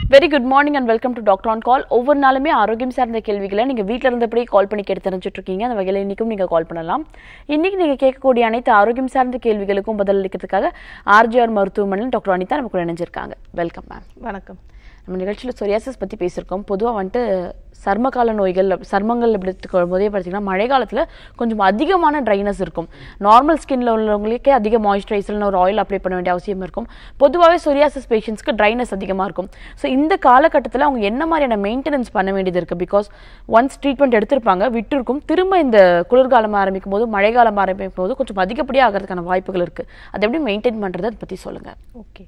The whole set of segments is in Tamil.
Very good morning and welcome to doctor on call ஒவ்வொரு நாளுமே ஆரோக்கியம் சார்ந்த கேள்விகளை நீங்கள் வீட்டில் இருந்தபடியே கால் பண்ணி கேட்டு தெரிஞ்சுட்டு இருக்கீங்க அந்த வகையில் இன்றைக்கும் நீங்கள் கால் பண்ணலாம் இன்றைக்கி நீங்கள் கேட்கக்கூடிய அனைத்து ஆரோக்கியம் சார்ந்த கேள்விகளுக்கும் பதிலளிக்கிறதுக்காக ஆர்ஜிஆர் மருத்துவமனையில் டாக்டர் அனிதா நமக்கு இணைஞ்சிருக்காங்க வெல்கம் மேம் வணக்கம் நம்ம நிகழ்ச்சியில் சொரியாசிஸ் பற்றி பேசியிருக்கோம் பொதுவாக வந்துட்டு சர்மகால நோய்கள் சர்மங்கள் எடுத்துக்கும் போதே பார்த்தீங்கன்னா மழை காலத்தில் கொஞ்சம் அதிகமான ட்ரைனஸ் இருக்கும் நார்மல் ஸ்கின்ல உள்ளவங்களுக்கே அதிக மாய்ஸ்சரைசர்னு ஒரு ஆயில் அப்ளை பண்ண வேண்டிய அவசியம் இருக்கும் பொதுவாகவே சொரியாசிஸ் பேஷண்ட்ஸ்க்கு ட்ரைனஸ் அதிகமாக இருக்கும் ஸோ இந்த காலகட்டத்தில் அவங்க என்ன மாதிரியான மெயின்டெனன்ஸ் பண்ண வேண்டியது இருக்குது பிகாஸ் ஒன்ஸ் ட்ரீட்மெண்ட் எடுத்திருப்பாங்க விட்டுருக்கும் திரும்ப இந்த குளிர்காலம் ஆரம்பிக்கும் போது மழைக்காலம் ஆரம்பிக்கும் போது கொஞ்சம் அதிகப்படியாக ஆகிறதுக்கான வாய்ப்புகள் இருக்குது அதை எப்படி மெயின்டைன் பண்ணுறது அதை பற்றி சொல்லுங்கள் ஓகே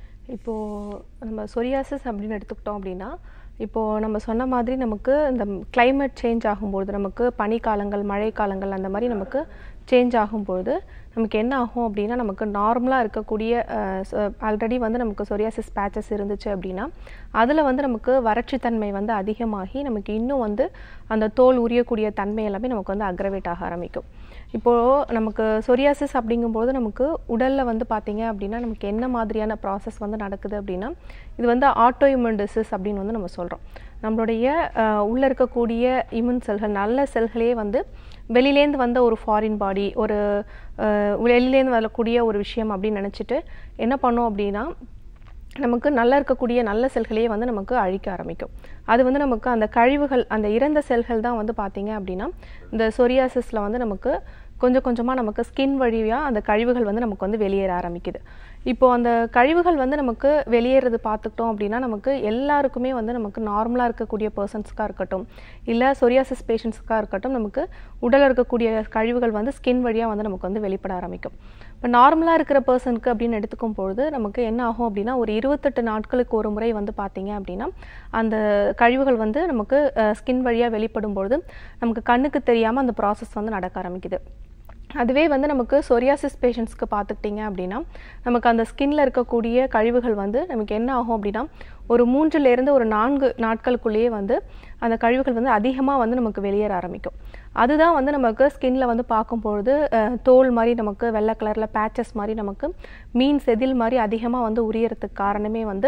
இப்போது நம்ம சொரியாசிஸ் அப்படின்னு எடுத்துக்கிட்டோம் அப்படின்னா இப்போது நம்ம சொன்ன மாதிரி நமக்கு இந்த climate சேஞ்ச் ஆகும்பொழுது நமக்கு பனிக்காலங்கள் மழைக்காலங்கள் அந்த மாதிரி நமக்கு சேஞ்ச் ஆகும்பொழுது நமக்கு என்ன ஆகும் அப்படின்னா நமக்கு நார்மலாக இருக்கக்கூடிய ஆல்ரெடி வந்து நமக்கு சொரியாசிஸ் பேச்சஸ் இருந்துச்சு அப்படின்னா அதில் வந்து நமக்கு வறட்சித்தன்மை வந்து அதிகமாகி நமக்கு இன்னும் வந்து அந்த தோல் உரியக்கூடிய தன்மை எல்லாமே நமக்கு வந்து அக்ரவேட் ஆக ஆரம்பிக்கும் இப்போது நமக்கு சொரியாசிஸ் அப்படிங்கும்போது நமக்கு உடலில் வந்து பார்த்தீங்க அப்படின்னா நமக்கு என்ன மாதிரியான ப்ராசஸ் வந்து நடக்குது அப்படின்னா இது வந்து ஆட்டோ இம்யூன் டிசீஸ் அப்படின்னு வந்து நம்ம சொல்கிறோம் நம்மளுடைய அஹ், உள்ள இருக்கக்கூடிய இம்யூன் செல்கள் நல்ல செல்களே வந்து வெளியிலேருந்து வந்த ஒரு ஃபாரின் பாடி ஒரு அஹ், வெளியிலேருந்து வரக்கூடிய ஒரு விஷயம் அப்படின்னு நினச்சிட்டு என்ன பண்ணோம் அப்படின்னா நமக்கு நல்லா இருக்கக்கூடிய நல்ல செல்களையே வந்து நமக்கு அழிக்க ஆரம்பிக்கும் அது வந்து நமக்கு அந்த கழிவுகள் அந்த இறந்த செல்கள் தான் வந்து பார்த்தீங்க அப்படின்னா இந்த சொரியாசிஸில் வந்து நமக்கு கொஞ்சம் கொஞ்சமாக நமக்கு ஸ்கின் வழியாக அந்த கழிவுகள் வந்து நமக்கு வந்து வெளியேற ஆரம்பிக்குது இப்போ அந்த கழிவுகள் வந்து நமக்கு வெளியேறது பார்த்துக்கிட்டோம் அப்படின்னா நமக்கு எல்லாருக்குமே வந்து நமக்கு நார்மலாக இருக்கக்கூடிய பர்சன்ஸ்க்காக இருக்கட்டும் இல்லை சொரியாசிஸ் பேஷண்ட்ஸ்க்காக இருக்கட்டும் நமக்கு உடலில் இருக்கக்கூடிய கழிவுகள் வந்து ஸ்கின் வழியாக வந்து நமக்கு வந்து வெளிப்பட ஆரம்பிக்கும் இப்போ நார்மலாக இருக்கிற பர்சனுக்கு அப்படின்னு எடுத்துக்கும் பொழுது நமக்கு என்ன ஆகும் அப்படின்னா ஒரு இருபத்தெட்டு நாட்களுக்கு ஒரு முறை வந்து பார்த்தீங்க அப்படின்னா அந்த கழிவுகள் வந்து நமக்கு ஸ்கின் வழியாக வெளிப்படும் பொழுது நமக்கு கண்ணுக்கு தெரியாமல் அந்த ப்ராசஸ் வந்து நடக்க ஆரம்பிக்குது அதுவே வந்து நமக்கு சொரியாசிஸ் பேஷண்ட்ஸ்க்கு பார்த்துக்கிட்டிங்க அப்படின்னா நமக்கு அந்த ஸ்கின்ல இருக்கக்கூடிய கழிவுகள் வந்து நமக்கு என்ன ஆகும் அப்படின்னா ஒரு மூன்றுலேருந்து ஒரு நான்கு நாட்களுக்குள்ளேயே வந்து அந்த கழிவுகள் வந்து அதிகமாக வந்து நமக்கு வெளியேற ஆரம்பிக்கும் அதுதான் வந்து நமக்கு ஸ்கின்ல வந்து பார்க்கும்பொழுது அஹ், தோல் மாதிரி நமக்கு வெள்ளை கலரில் பேச்சஸ் மாதிரி நமக்கு மீன் செதில் மாதிரி அதிகமாக வந்து உரியறதுக்கு காரணமே வந்து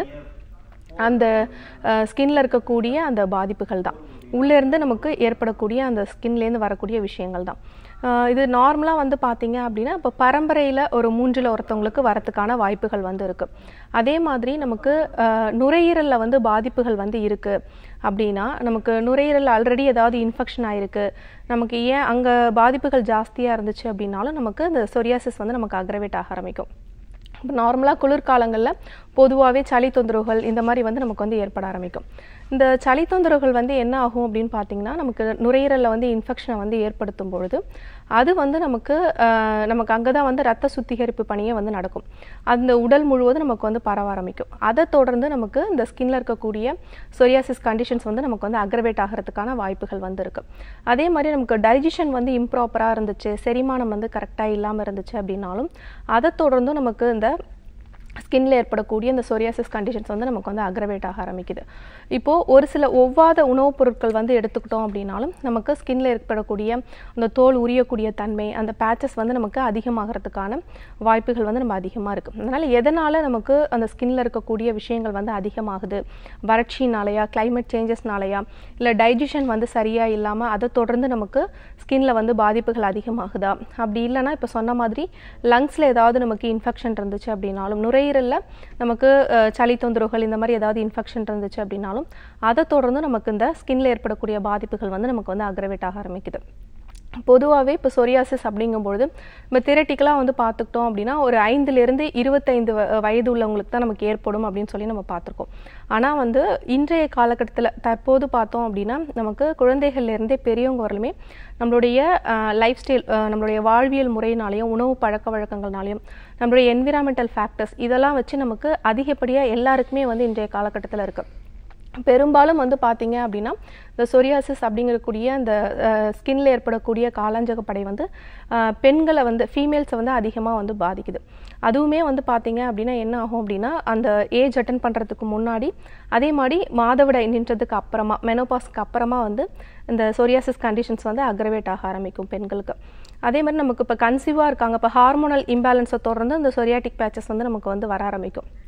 அந்த ஸ்கின்ல இருக்கக்கூடிய அந்த பாதிப்புகள் தான் உள்ளேருந்து நமக்கு ஏற்படக்கூடிய அந்த ஸ்கின்லேருந்து வரக்கூடிய விஷயங்கள் தான் அஹ் இது நார்மலாக வந்து பார்த்தீங்க அப்படின்னா இப்போ பரம்பரையில் ஒரு மூன்றில் ஒருத்தவங்களுக்கு வரத்துக்கான வாய்ப்புகள் வந்து இருக்குது அதே மாதிரி நமக்கு அஹ், நுரையீரலில் வந்து பாதிப்புகள் வந்து இருக்குது அப்படின்னா நமக்கு நுரையீரல் ஆல்ரெடி ஏதாவது இன்ஃபெக்ஷன் ஆயிருக்கு நமக்கு ஏன் அங்கே பாதிப்புகள் ஜாஸ்தியாக இருந்துச்சு அப்படின்னாலும் நமக்கு இந்த சொரியாசிஸ் வந்து நமக்கு அக்ரவேட் ஆக ஆரம்பிக்கும் இப்போ நார்மலாக குளிர்காலங்களில் பொதுவாகவே சளி தொந்தரவுகள் இந்த மாதிரி வந்து நமக்கு வந்து ஏற்பட ஆரம்பிக்கும் இந்த சளி தொந்தரவுகள் வந்து என்ன ஆகும் அப்படின்னு பார்த்தீங்கன்னா நமக்கு நுரையீரலில் வந்து இன்ஃபெக்ஷனை வந்து ஏற்படுத்தும் பொழுது அது வந்து நமக்கு ஆஹ், நமக்கு அங்கே தான் வந்து ரத்த சுத்திகரிப்பு பணியே வந்து நடக்கும் அந்த உடல் முழுவதும் நமக்கு வந்து பரவ ஆரம்பிக்கும் அதை தொடர்ந்து நமக்கு இந்த ஸ்கின்ல இருக்கக்கூடிய சொரியாசிஸ் கண்டிஷன்ஸ் வந்து நமக்கு வந்து அக்ரவேட் ஆகிறதுக்கான வாய்ப்புகள் வந்து இருக்கு அதே மாதிரி நமக்கு டைஜஷன் வந்து இம்ப்ராப்பராக இருந்துச்சு செரிமானம் வந்து கரெக்டாக இல்லாமல் இருந்துச்சு அப்படின்னாலும் அதை தொடர்ந்தும் நமக்கு இந்த ஸ்கின்ல ஏற்படக்கூடிய இந்த சொரியாசிஸ் கண்டிஷன்ஸ் வந்து நமக்கு வந்து அக்ரவேட் ஆக ஆரம்பிக்குது இப்போது ஒரு சில ஒவ்வாத உணவுப் பொருட்கள் வந்து எடுத்துக்கிட்டோம் அப்படின்னாலும் நமக்கு ஸ்கின்ல ஏற்படக்கூடிய அந்த தோல் உரியக்கூடிய தன்மை அந்த பேச்சஸ் வந்து நமக்கு அதிகமாகிறதுக்கான வாய்ப்புகள் வந்து நம்ம அதிகமாக இருக்குது அதனால் எதனால் நமக்கு அந்த ஸ்கின்ல இருக்கக்கூடிய விஷயங்கள் வந்து அதிகமாகுது வறட்சினாலையா climate சேஞ்சஸ்னாலையா இல்லை டைஜஷன் வந்து சரியாக இல்லாமல் அதை தொடர்ந்து நமக்கு ஸ்கின்ல வந்து பாதிப்புகள் அதிகமாகுதா அப்படி இல்லைன்னா இப்போ சொன்ன மாதிரி லங்ஸில் ஏதாவது நமக்கு இன்ஃபெக்ஷன் இருந்துச்சு அப்படின்னாலும் நுரையீரலில் நமக்கு அஹ், சளி தொந்தரவுகள் இந்த மாதிரி ஏதாவது இன்ஃபெக்ஷன் இருந்துச்சு அப்படின்னாலும் அதை தொடர்ந்து நமக்கு இந்த ஸ்கின்ல ஏற்படக்கூடிய பாதிப்புகள் வந்து நமக்கு வந்து அக்ரவேட் ஆக ஆரம்பிக்குது பொதுவாகவே இப்போ சொரியாசிஸ் அப்படிங்கும்பொழுது நம்ம தியரட்டிக்கலாக வந்து பார்த்துக்கிட்டோம் அப்படின்னா ஒரு ஐந்துலேருந்து இருபத்தைந்து வ- வயது உள்ளவங்களுக்கு தான் நமக்கு ஏற்படும் அப்படின்னு சொல்லி நம்ம பார்த்துருக்கோம் ஆனால் வந்து இன்றைய காலகட்டத்தில் தற்போது பார்த்தோம் அப்படின்னா நமக்கு குழந்தைகள்லேருந்தே பெரியவங்க வரலுமே நம்மளுடைய லைஃப் ஸ்டைல் நம்மளுடைய வாழ்வியல் முறையினாலையும் உணவு பழக்க வழக்கங்கள்னாலையும் நம்மளுடைய என்விரான்மெண்டல் ஃபேக்டர்ஸ் இதெல்லாம் வச்சு நமக்கு அதிகப்படியாக எல்லாருக்குமே வந்து இன்றைய காலகட்டத்தில் இருக்குது பெரும்பாலும் வந்து பார்த்தீங்க அப்படின்னா இந்த சொரியாசிஸ் அப்படிங்கக்கூடிய அந்த ஸ்கின்ல ஏற்படக்கூடிய காலாஞ்சகப்படை வந்து அஹ், பெண்களை வந்து ஃபீமேல்ஸை வந்து அதிகமாக வந்து பாதிக்குது அதுவுமே வந்து பார்த்தீங்க அப்படின்னா என்ன ஆகும் அப்படின்னா அந்த ஏஜ் அட்டன் பண்ணுறதுக்கு முன்னாடி அதே மாதிரி மாதவிடாய் நின்றதுக்கு அப்புறமா மெனோபாஸ்க்கு அப்புறமா வந்து இந்த சொரியாசிஸ் கண்டிஷன்ஸ் வந்து அக்ரவேட் ஆக ஆரம்பிக்கும் பெண்களுக்கு அதே மாதிரி நமக்கு இப்போ கன்சீவாக இருக்காங்க இப்போ ஹார்மோனல் இம்பேலன்ஸை தொடர்ந்து இந்த சொரியாட்டிக் பேச்சஸ் வந்து நமக்கு வந்து வர ஆரம்பிக்கும்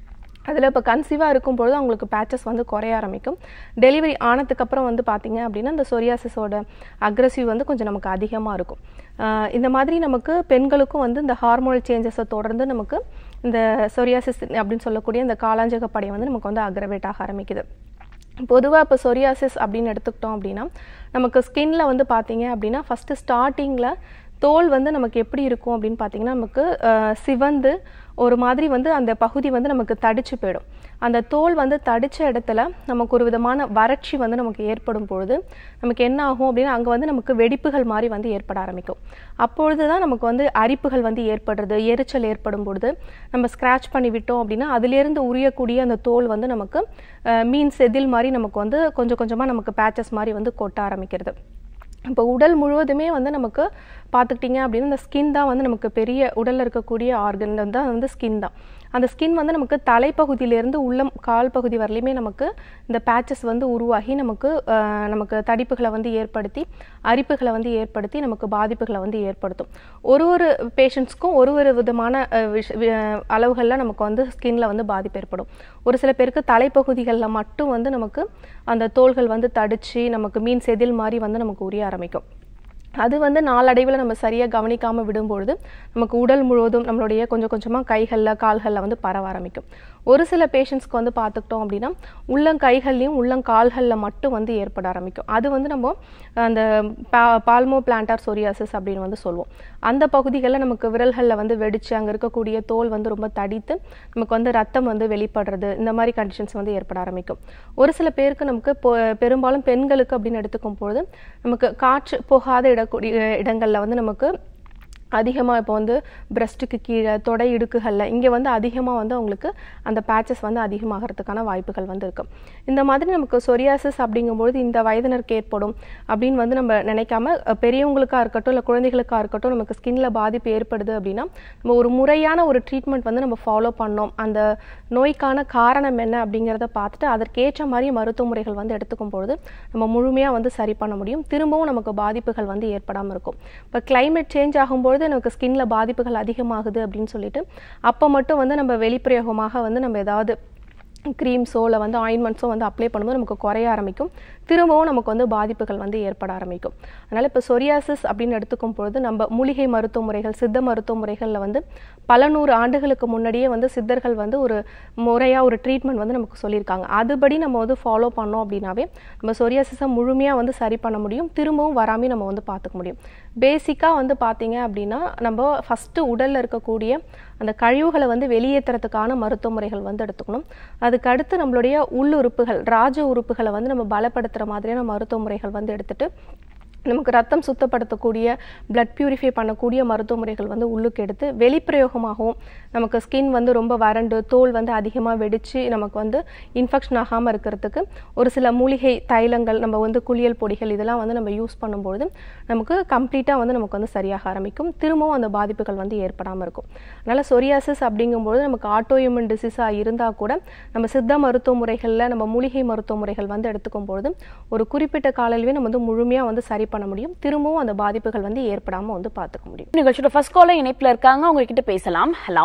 அதில் இப்போ கன்சீவாக இருக்கும்பொழுது அவங்களுக்கு பேச்சஸ் வந்து குறைய ஆரம்பிக்கும் டெலிவரி ஆனதுக்கப்புறம் வந்து பார்த்தீங்க அப்படின்னா இந்த சொரியாசிஸோட அக்ரஸிவ் வந்து கொஞ்சம் நமக்கு அதிகமாக இருக்கும் ஆஹ் இந்த மாதிரி நமக்கு பெண்களுக்கும் வந்து இந்த ஹார்மோனல் சேஞ்சஸை தொடர்ந்து நமக்கு இந்த சொரியாசிஸ் அப்படின்னு சொல்லக்கூடிய இந்த காலாஞ்சக படை வந்து நமக்கு வந்து அக்ரவேட் ஆக ஆரம்பிக்குது பொதுவாக இப்போ சொரியாசிஸ் அப்படின்னு எடுத்துக்கிட்டோம் அப்படின்னா நமக்கு ஸ்கின்ல வந்து பார்த்தீங்க அப்படின்னா ஃபஸ்ட்டு ஸ்டார்டிங்கில் தோல் வந்து நமக்கு எப்படி இருக்கும் அப்படின்னு பார்த்தீங்கன்னா நமக்கு அஹ், சிவந்து ஒரு மாதிரி வந்து அந்த பகுதி வந்து நமக்கு தடிச்சு போயிடும் அந்த தோல் வந்து தடிச்ச இடத்துல நமக்கு ஒரு விதமான வறட்சி வந்து நமக்கு ஏற்படும் பொழுது நமக்கு என்ன ஆகும் அப்படின்னா அங்கே வந்து நமக்கு வெடிப்புகள் மாதிரி வந்து ஏற்பட ஆரம்பிக்கும் அப்பொழுது தான் நமக்கு வந்து அரிப்புகள் வந்து ஏற்படுறது எரிச்சல் ஏற்படும் பொழுது நம்ம ஸ்க்ராட்ச் பண்ணி விட்டோம் அப்படின்னா அதிலேருந்து உரியக்கூடிய அந்த தோல் வந்து நமக்கு அஹ், மீன் செதில் மாதிரி நமக்கு வந்து கொஞ்சம் கொஞ்சமாக நமக்கு பேச்சஸ் மாதிரி வந்து கொட்ட ஆரம்பிக்கிறது இப்போ உடல் முழுவதுமே வந்து நமக்கு பார்த்துக்கிட்டிங்க அப்படின்னா இந்த ஸ்கின் தான் வந்து நமக்கு பெரிய உடலில் இருக்கக்கூடிய ஆர்கன் தான் வந்து ஸ்கின் தான் அந்த ஸ்கின் வந்து நமக்கு தலைப்பகுதியிலேருந்து உள்ளம் கால் பகுதி வரலையுமே நமக்கு இந்த பேச்சஸ் வந்து உருவாகி நமக்கு அஹ், நமக்கு தடிப்புகளை வந்து ஏற்படுத்தி அரிப்புகளை வந்து ஏற்படுத்தி நமக்கு பாதிப்புகளை வந்து ஏற்படுத்தும் ஒரு ஒரு பேஷண்ட்ஸ்க்கும் ஒரு ஒரு விதமான அஹ், விஷ வி- அஹ், அளவுகளில் நமக்கு வந்து ஸ்கின்ல வந்து பாதிப்பு ஏற்படும் ஒரு சில பேருக்கு தலைப்பகுதிகளில் மட்டும் வந்து நமக்கு அந்த தோள்கள் வந்து தடிச்சு நமக்கு மீன் செதில் மாதிரி வந்து நமக்கு உரிய ஆரம்பிக்கும் அது வந்து நாளடைவில் நம்ம சரியாக கவனிக்காமல் விடும்பொழுது நமக்கு உடல் முழுவதும் நம்மளுடைய கொஞ்சம் கொஞ்சமாக கைகளில் கால்களில் வந்து பரவ ஆரம்பிக்கும் ஒரு சில பேஷண்ட்ஸ்க்கு வந்து பார்த்துக்கிட்டோம் அப்படின்னா உள்ளங்கைகள்லையும் உள்ளங்கால்களில் மட்டும் வந்து ஏற்பட ஆரம்பிக்கும் அது வந்து நம்ம அந்த பா பால்மோ பிளான்டார் சொரியாசிஸ் அப்படின்னு வந்து சொல்லுவோம் அந்த பகுதிகளில் நமக்கு விரல்களில் வந்து வெடிச்சு அங்கே இருக்கக்கூடிய தோல் வந்து ரொம்ப தடித்து நமக்கு வந்து ரத்தம் வந்து வெளிப்படுறது இந்த மாதிரி கண்டிஷன்ஸ் வந்து ஏற்பட ஆரம்பிக்கும் ஒரு சில பேருக்கு நமக்கு பொ- பெரும்பாலும் பெண்களுக்கு அப்படின்னு எடுத்துக்கும் பொழுது நமக்கு காற்று போகாத இடக்கூடிய இடங்களில் வந்து நமக்கு அதிகமாக இப்போ வந்து பிரஸ்ட்டுக்கு கீழே தொடை இடுக்குகளில் இங்கே வந்து அதிகமாக வந்து அவங்களுக்கு அந்த பேச்சஸ் வந்து அதிகமாகிறதுக்கான வாய்ப்புகள் வந்து இருக்கும் இந்த மாதிரி நமக்கு சொரியாசிஸ் அப்படிங்கும்பொழுது இந்த வயதினருக்கு ஏற்படும் அப்படின்னு வந்து நம்ம நினைக்காம அஹ், பெரியவங்களுக்கா இருக்கட்டும் இல்லை குழந்தைகளுக்கா இருக்கட்டும் நமக்கு ஸ்கின்ல பாதிப்பு ஏற்படுது அப்படின்னா நம்ம ஒரு முறையான ஒரு ட்ரீட்மெண்ட் வந்து நம்ம ஃபாலோ பண்ணோம் அந்த நோய்க்கான காரணம் என்ன அப்படிங்கிறத பார்த்துட்டு அதற்கேற்ற மாதிரி மருத்துவ முறைகள் வந்து எடுத்துக்கும் பொழுது நம்ம முழுமையாக வந்து சரி பண்ண முடியும் திரும்பவும் நமக்கு பாதிப்புகள் வந்து ஏற்படாமல் இருக்கும் இப்போ climate சேஞ்ச் ஆகும்பொழுது நமக்கு ஸ்கின்ல பாதிப்புகள் அதிகமாகுது அப்படின்னு சொல்லிட்டு அப்போ மட்டும் வந்து நம்ம வெளிப்பிரயோகமாக வந்து நம்ம ஏதாவது க்ரீம்ஸோ இல்லை வந்து ஆயின்மெண்ட்ஸோ வந்து அப்ளை பண்ணும்போது நமக்கு குறைய ஆரம்பிக்கும் திரும்பவும் நமக்கு வந்து பாதிப்புகள் வந்து ஏற்பட ஆரம்பிக்கும் அதனால் இப்போ சொரியாசிஸ் அப்படின்னு எடுத்துக்கும் பொழுது நம்ம மூலிகை மருத்துவ முறைகள் சித்த மருத்துவ முறைகளில் வந்து பல நூறு ஆண்டுகளுக்கு முன்னாடியே வந்து சித்தர்கள் வந்து ஒரு முறையாக ஒரு ட்ரீட்மெண்ட் வந்து நமக்கு சொல்லியிருக்காங்க அதுபடி நம்ம வந்து ஃபாலோ பண்ணோம் அப்படின்னாவே நம்ம சொரியாசிஸை முழுமையாக வந்து சரி பண்ண முடியும் திரும்பவும் வராமல் நம்ம வந்து பார்த்துக்க முடியும் பேசிக்காக வந்து பார்த்தீங்க அப்படின்னா நம்ம ஃபஸ்ட்டு உடலில் இருக்கக்கூடிய அந்த கழிவுகளை வந்து வெளியேற்றுறதுக்கான மருத்துவ முறைகள் வந்து எடுத்துக்கணும் அதுக்கு அடுத்து நம்மளுடைய உள்ளுறுப்புகள் ராஜ உறுப்புகளை வந்து நம்ம பலப்படுத்துகிற மாதிரியான மருத்துவ முறைகள் வந்து எடுத்துட்டு நமக்கு ரத்தம் சுத்தப்படுத்தக்கூடிய blood பியூரிஃபை பண்ணக்கூடிய மருத்துவ முறைகள் வந்து உள்ளுக்கு எடுத்து வெளிப்பிரயோகமாகவும் நமக்கு ஸ்கின் வந்து ரொம்ப வறண்டு தோல் வந்து அதிகமாக வெடித்து நமக்கு வந்து இன்ஃபெக்ஷன் ஆகாமல் இருக்கிறதுக்கு ஒரு சில மூலிகை தைலங்கள் நம்ம வந்து குளியல் பொடிகள் இதெல்லாம் வந்து நம்ம யூஸ் பண்ணும்பொழுது நமக்கு கம்ப்ளீட்டாக வந்து நமக்கு வந்து சரியாக ஆரம்பிக்கும் திரும்பவும் அந்த பாதிப்புகள் வந்து ஏற்படாமல் இருக்கும் அதனால் சொரியாசிஸ் அப்படிங்கும்போது நமக்கு ஆட்டோஇம்யூன் டிசீஸாக இருந்தால் கூட நம்ம சித்த மருத்துவ முறைகளில் நம்ம மூலிகை மருத்துவ முறைகள் வந்து எடுத்துக்கும் பொழுது ஒரு குறிப்பிட்ட காலையிலே நம்ம வந்து முழுமையாக வந்து சரி பண்ண முடியும் திரும்பவும் அந்த பாதிப்புகள் வந்து ஏற்படாமல் வந்து பார்த்துக்க முடியும் நிகழ்ச்சியோட ஃபர்ஸ்ட் காலர் இணைப்புல இருக்காங்க உங்ககிட்ட பேசலாம் ஹலோ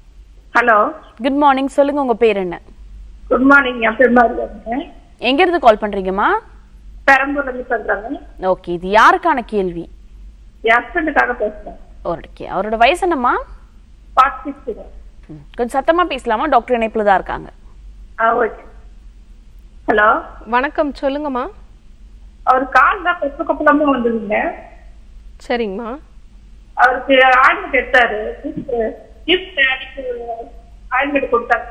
ஹலோ குட் மார்னிங் சொல்லுங்க உங்க பேர் என்ன குட் மார்னிங் என் பேர் மாரியாங்க எங்க இருந்து கால் பண்றீங்கம்மா பெரம்பூர்ல இருந்து சொல்றாங்க ஓகே இது யாருக்கான கேள்வி என் ஹஸ்பண்டுக்காக பேசுறேன் ஓகே அவரோட வயசு என்னம்மா ஃபார்ட்டி சிக்ஸ் ம், கொஞ்சம் சத்தமா பேசலாமா டாக்டர் இணைப்புல தான் இருக்காங்க ஆ ஓகே ஹலோ வணக்கம் சொல்லுங்கம்மா அவர் கால் தான் கொப்பு கொப்பளமும் வந்ததுங்க சரிங்கம்மா அவருக்கு ஆயில்மெண்ட் எடுத்தாரு கிஃப்ட் அடிக்கு ஆயில்மெண்ட் கொடுத்தாரு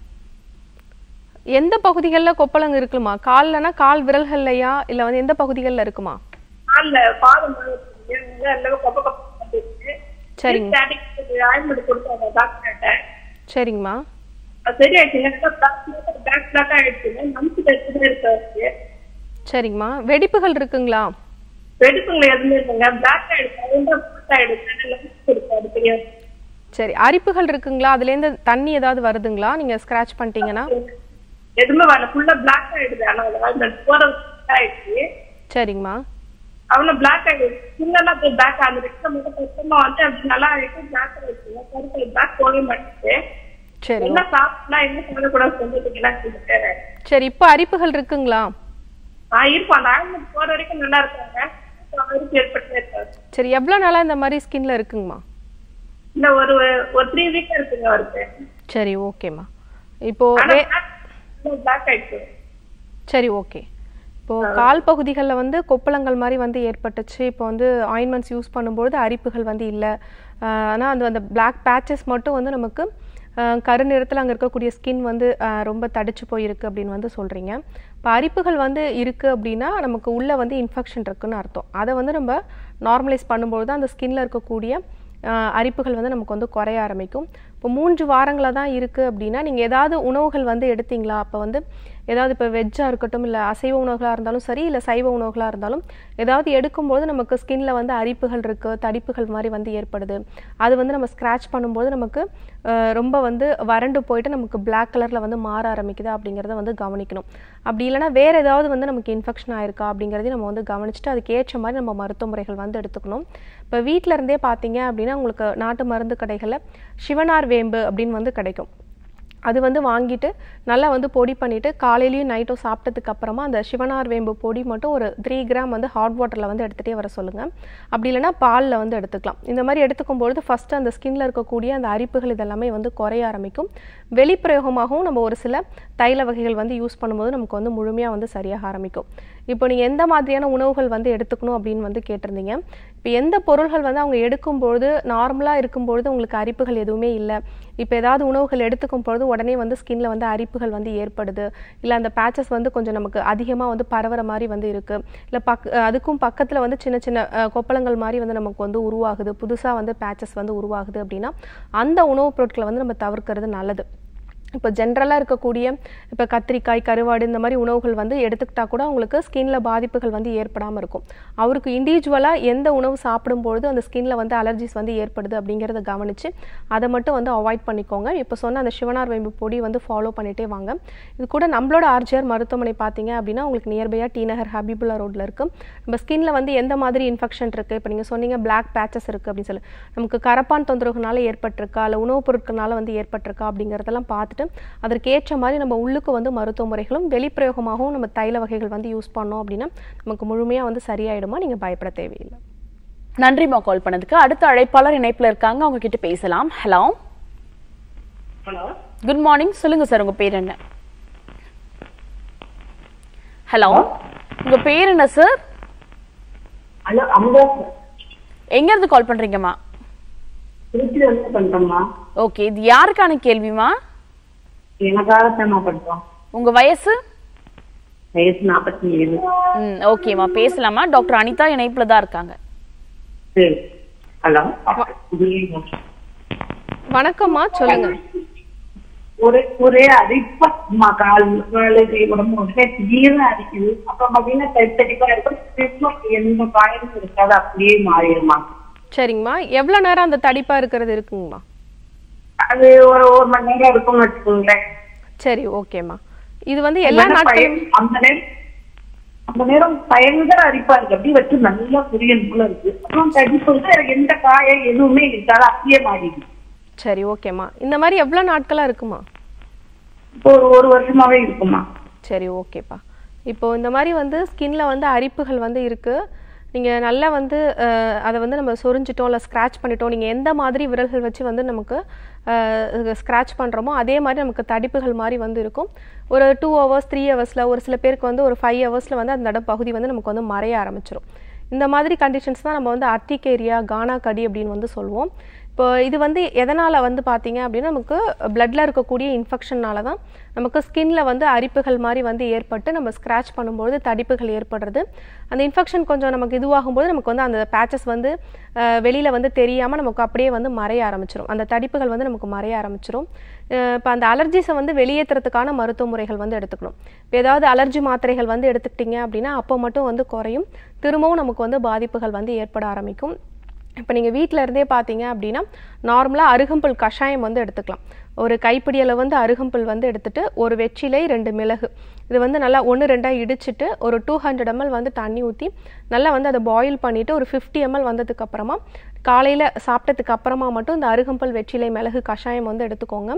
எந்த பகுதிகளில் கொப்பளங்க இருக்குமா கால்லனா கால் விரல்கள்லையா இல்லை வந்து எந்த பகுதிகளில் இருக்குமா கால்ல பாதம் இருக்குங்க எல்லாமே கொப்ப கொப்பம் வந்துருக்கு சரிங்க. கிஃப்ட் அடிக்கு ஆயில்மெண்ட் கொடுத்தாங்க டாக்டர்கிட்ட சரிங்கம்மா அது சரியாயிடுச்சுங்க பேக் பிளாக் ஆயிடுச்சுங்க மனசுல எடுத்துட்டு இருக்காரு சரிங்கம்மா வெடிப்புகள் இருக்குங்களா வெடிப்புங்களை எதுவுமே இல்லைங்க பிளாக் ஆயிடுச்சு பிளாக் ஆயிடுச்சு லென்ஸ் இருக்காது தெரியாது சரி அரிப்புகள் இருக்குங்களா அதுலேருந்து தண்ணி ஏதாவது வருதுங்களா நீங்கள் ஸ்க்ராட்ச் பண்ணிட்டீங்கன்னா எதுவுமே வரல ஃபுல்லா பிளாக் ஆயிடுது ஆனா அந்த போற ஆயிடுச்சு சரிங்கம்மா அவன பிளாக் ஆயிடுச்சு சின்னலாம் போய் பேக் அந்த ரெக்க மட்டும் சுத்தமா வந்து அது நல்லா ஆயிடுச்சு பிளாக் ஆயிடுச்சு கருப்பு பிளாக் போகவே மாட்டேங்குது சரி என்ன சாப்பிடலாம் என்ன சாப்பிடக்கூடாது சொல்லிட்டீங்களா சொல்லிட்டு சரி இப்போ அரிப்புகள் இருக்குங்களா ஆஹ் இருப்பா அந்த ஆயில்மெண்ட் போற வரைக்கும் நல்லா இருக்காங்க இப்ப அவருக்கு ஏற்பட்டே இருக்காரு சரி எவ்வளோ நாளாக இந்த மாதிரி ஸ்கின்ல இருக்குங்கம்மா இல்ல ஒரு ஒரு த்ரீ வீக் இருக்குங்க அவருக்கு சரி ஓகேம்மா இப்போ ஆனா வே பிளாக் ஆயிடுச்சு சரி ஓகே இப்போ கால் பகுதிகளில் வந்து கொப்பளங்கள் மாதிரி வந்து ஏற்பட்டுச்சு இப்போ வந்து ஆயின்மெண்ட்ஸ் யூஸ் பண்ணும்பொழுது அரிப்புகள் வந்து இல்லை ஆனால் அந்த அந்த பிளாக் பேச்சஸ் மட்டும் வந்து நமக்கு ஆஹ் கருநிறத்தில் அங்கே இருக்கக்கூடிய ஸ்கின் வந்து ஆஹ் ரொம்ப தடிச்சு போயிருக்கு அப்படின்னு வந்து சொல்கிறீங்க இப்போ அரிப்புகள் வந்து இருக்குது அப்படின்னா நமக்கு உள்ளே வந்து இன்ஃபெக்ஷன் இருக்குன்னு அர்த்தம் அதை வந்து நம்ம நார்மலைஸ் பண்ணும்பொழுது தான் அந்த ஸ்கின்ல இருக்கக்கூடிய ஆஹ் அரிப்புகள் வந்து நமக்கு வந்து குறைய ஆரம்பிக்கும் இப்போ மூன்று வாரங்களாக தான் இருக்குது அப்படின்னா நீங்கள் ஏதாவது உணவுகள் வந்து எடுத்தீங்களா அப்போ வந்து ஏதாவது இப்போ வெஜ்ஜாக இருக்கட்டும் இல்லை அசைவ உணவுகளாக இருந்தாலும் சரி இல்லை சைவ உணவுகளாக இருந்தாலும் ஏதாவது எடுக்கும்போது நமக்கு ஸ்கின்ல வந்து அரிப்புகள் இருக்குது தடிப்புகள் மாதிரி வந்து ஏற்படுது அது வந்து நம்ம ஸ்க்ராட்ச் பண்ணும்போது நமக்கு ஆஹ் ரொம்ப வந்து வறண்டு போயிட்டு நமக்கு Black கலரில் வந்து மாற ஆரம்பிக்குது அப்படிங்கிறத வந்து கவனிக்கணும் அப்படி இல்லைன்னா வேறு ஏதாவது வந்து நமக்கு இன்ஃபெக்ஷன் ஆயிருக்கா அப்படிங்கிறதையும் நம்ம வந்து கவனிச்சுட்டு அதுக்கு ஏற்ற மாதிரி நம்ம மருத்துவ முறைகள் வந்து எடுத்துக்கணும் இப்போ வீட்டில இருந்தே பார்த்தீங்க அப்படின்னா உங்களுக்கு நாட்டு மருந்து கடைகளில் சிவனார் வேம்பு அப்படின்னு வந்து கிடைக்கும் அது வந்து வாங்கிட்டு நல்லா வந்து பொடி பண்ணிட்டு காலையிலயும் நைட்டும் சாப்பிட்டதுக்கு அப்புறமா அந்த சிவனார் வேம்பு பொடி மட்டும் ஒரு த்ரீ கிராம் வந்து ஹாட் வாட்டரில் வந்து எடுத்துகிட்டே வர சொல்லுங்க அப்படி இல்லைன்னா பாலில் வந்து எடுத்துக்கலாம் இந்த மாதிரி எடுத்துக்கும் பொழுது ஃபர்ஸ்ட் அந்த ஸ்கின்ல இருக்கக்கூடிய அந்த அரிப்புகள் இதெல்லாமே வந்து குறைய ஆரம்பிக்கும் வெளிப்பிரயோகமாகவும் நம்ம ஒரு சில தைல வகைகள் வந்து யூஸ் பண்ணும்போது நமக்கு வந்து முழுமையாக வந்து சரியாக ஆரம்பிக்கும் இப்போ நீங்கள் எந்த மாதிரியான உணவுகள் வந்து எடுத்துக்கணும் அப்படின்னு வந்து கேட்டிருந்தீங்க இப்போ எந்த பொருள்கள் வந்து அவங்க எடுக்கும்பொழுது நார்மலாக இருக்கும்பொழுது உங்களுக்கு அரிப்புகள் எதுவுமே இல்லை இப்போ ஏதாவது உணவுகள் எடுத்துக்கும் பொழுது உடனே வந்து ஸ்கின்ல வந்து அரிப்புகள் வந்து ஏற்படுது இல்லை அந்த பேச்சஸ் வந்து கொஞ்சம் நமக்கு அதிகமாக வந்து பரவுற மாதிரி வந்து இருக்கு இல்லை பக் அதுக்கும் பக்கத்தில் வந்து சின்ன சின்ன அஹ், கொப்பளங்கள் மாதிரி வந்து நமக்கு வந்து உருவாகுது புதுசாக வந்து பேச்சஸ் வந்து உருவாகுது அப்படின்னா அந்த உணவுப் பொருட்களை வந்து நம்ம தவிர்க்கிறது நல்லது இப்போ ஜென்ரலாக இருக்கக்கூடிய இப்போ கத்திரிக்காய் கருவாடு இந்த மாதிரி உணவுகள் வந்து எடுத்துக்கிட்டா கூட அவங்களுக்கு ஸ்கின்ல பாதிப்புகள் வந்து ஏற்படாமல் இருக்கும் அவருக்கு இண்டிவிஜுவலாக எந்த உணவு சாப்பிடும்பொழுது அந்த ஸ்கின்ல வந்து அலர்ஜிஸ் வந்து ஏற்படுது அப்படிங்கிறத கவனித்து அதை மட்டும் வந்து அவாய்ட் பண்ணிக்கோங்க இப்போ சொன்ன அந்த சிவனார் வேம்பு பொடி வந்து ஃபாலோ பண்ணிட்டே வாங்க இது கூட நம்மளோட ஆர்ஜிஆர் மருத்துவமனை பார்த்தீங்க அப்படின்னா உங்களுக்கு நியர்பையாக டி நகர் ஹபிபுல்லா ரோட்ல இருக்கு நம்ம ஸ்கின்ல வந்து எந்த மாதிரி இன்ஃபெக்ஷன் இருக்கு இப்போ நீங்கள் சொன்னீங்க பிளாக் பேச்சஸ் இருக்கு அப்படின்னு சொல்லி நமக்கு கரப்பான் தொந்தரவுனால ஏற்பட்டிருக்கா இல்லை உணவுப் பொருட்களால வந்து ஏற்பட்டிருக்கா அப்படிங்கிறதெல்லாம் பார்த்துட்டு அதற்கு ஏற்ற மாதிரி நம்ம உள்ளுக்கு வந்து மருத்துவ முறைகளும் வெளிப்பிரயோகமாகவும் நம்ம தைல வகைகள் வந்து யூஸ் பண்ணோம் அப்படின்னா நமக்கு முழுமையாக வந்து சரியாயிடுமா நீங்கள் பயப்பட தேவையில்லை நன்றிமா கால் பண்ணதுக்கு அடுத்த அழைப்பாளர் இணைப்புல இருக்காங்க அவங்க கிட்ட பேசலாம் ஹலோ ஹலோ குட் மார்னிங் சொல்லுங்க சார் உங்க பேர் என்ன ஹலோ உங்க பேர் என்ன சார் ஹலோ அமுதா எங்க இருந்து கால் பண்றீங்கம்மா திருச்சியில இருந்து பண்றோம்மா ஓகே இது யாருக்கான கேள்விமா எனக்காக தான்மா பண்றோம் உங்க வயசு வயசு நாற்பத்தி ஏழு ம் ஓகேம்மா பேசலாமா டாக்டர் அனிதா இணைப்புல தான் இருக்காங்க சரி ஹலோ வணக்கம்மா சொல்லுங்க ஒரே ஒரே அரிப்பா கால் காலுக்கு உடம்பு ஒரே திடீர்னு அரிக்குது அப்புறம் பாத்தீங்கன்னா தெட்டடிப்பா இருக்கும் திரும்ப எந்த காயமும் இருக்காது அப்படியே மாறிடுமா சரிங்கம்மா எவ்வளோ நேரம் அந்த தடிப்பா இருக்கிறது இருக்குங்கம்மா அது ஒரு ஒரு மணி நேரம் இருக்கும்னு வச்சுக்கோங்களேன் சரி ஓகேம்மா இது வந்து எல்லா அந்த நாட்களும் பயம் அந்த நேரம் அந்த நேரம் பயங்கர அரிப்பா இருக்கு அப்படியே வச்சு நல்லா புரியல் போல இருக்கு அப்புறம் தடிப்பு வந்து எனக்கு எந்த காயம் எதுவுமே இருக்காது அப்படியே மாறிடுது சரி ஓகேம்மா இந்த மாதிரி எவ்வளோ நாட்களா இருக்குமா இப்போ ஒரு ஒரு வருஷமாவே இருக்குமா சரி ஓகேப்பா இப்போ இந்த மாதிரி வந்து ஸ்கின்ல வந்து அரிப்புகள் வந்து இருக்கு நீங்க நல்லா வந்து அஹ், அதை வந்து நம்ம சொரிஞ்சிட்டோம் இல்லை ஸ்க்ராட்ச் பண்ணிட்டோம் நீங்க எந்த மாதிரி விரல்கள் வச்சு வந்து நமக்கு ஸ்க்ராட்ச் பண்றோமோ அதே மாதிரி நமக்கு தடிப்புகள் மாதிரி வந்து இருக்கும் ஒரு டூ ஹவர்ஸ் த்ரீ ஹவர்ஸ்ல ஒரு சில பேருக்கு வந்து ஒரு ஃபைவ் ஹவர்ஸ்ல வந்து அந்த பகுதி வந்து நமக்கு வந்து மறைய ஆரம்பிச்சிடும் இந்த மாதிரி கண்டிஷன்ஸ் தான் நம்ம வந்து அர்டிகேரியா கானா கடி அப்படின்னு வந்து சொல்லுவோம் இப்போ இது வந்து எதனால் வந்து பார்த்தீங்க அப்படின்னா நமக்கு பிளட்ல இருக்கக்கூடிய இன்ஃபெக்ஷனால தான் நமக்கு ஸ்கின்ல வந்து அரிப்புகள் மாதிரி வந்து ஏற்பட்டு நம்ம ஸ்க்ராட்ச் பண்ணும்போது தடிப்புகள் ஏற்படுறது அந்த இன்ஃபெக்ஷன் கொஞ்சம் நமக்கு இதுவாகும்போது நமக்கு வந்து அந்த பேச்சஸ் வந்து அஹ், வெளியில வந்து தெரியாமல் நமக்கு அப்படியே வந்து மறைய ஆரம்பிச்சிடும் அந்த தடிப்புகள் வந்து நமக்கு மறைய ஆரம்பிச்சிடும் இப்போ அந்த அலர்ஜிஸை வந்து வெளியேற்றுறதுக்கான மருத்துவ முறைகள் வந்து எடுத்துக்கணும் இப்போ ஏதாவது அலர்ஜி மாத்திரைகள் வந்து எடுத்துக்கிட்டீங்க அப்படின்னா அப்போ மட்டும் வந்து குறையும் திரும்பவும் நமக்கு வந்து பாதிப்புகள் வந்து ஏற்பட ஆரம்பிக்கும் இப்போ நீங்கள் வீட்டில் இருந்தே பார்த்தீங்க அப்படின்னா நார்மலாக அருகம்புல் கஷாயம் வந்து எடுத்துக்கலாம் ஒரு கைப்பிடி அளவு வந்து அருகம்புல் வந்து எடுத்துட்டு ஒரு வெற்றிலை ரெண்டு மிளகு இது வந்து நல்லா ஒன்று ரெண்டாக இடிச்சிட்டு ஒரு டூ ஹண்ட்ரட் எம்எல் வந்து தண்ணி ஊற்றி நல்லா வந்து அதை பாயில் பண்ணிவிட்டு ஒரு ஃபிஃப்டி எம்எல் வந்ததுக்கு அப்புறமா காலையில் சாப்பிட்டதுக்கு அப்புறமா மட்டும் இந்த அருகம்புல் வெற்றிலை மிளகு கஷாயம் வந்து எடுத்துக்கோங்க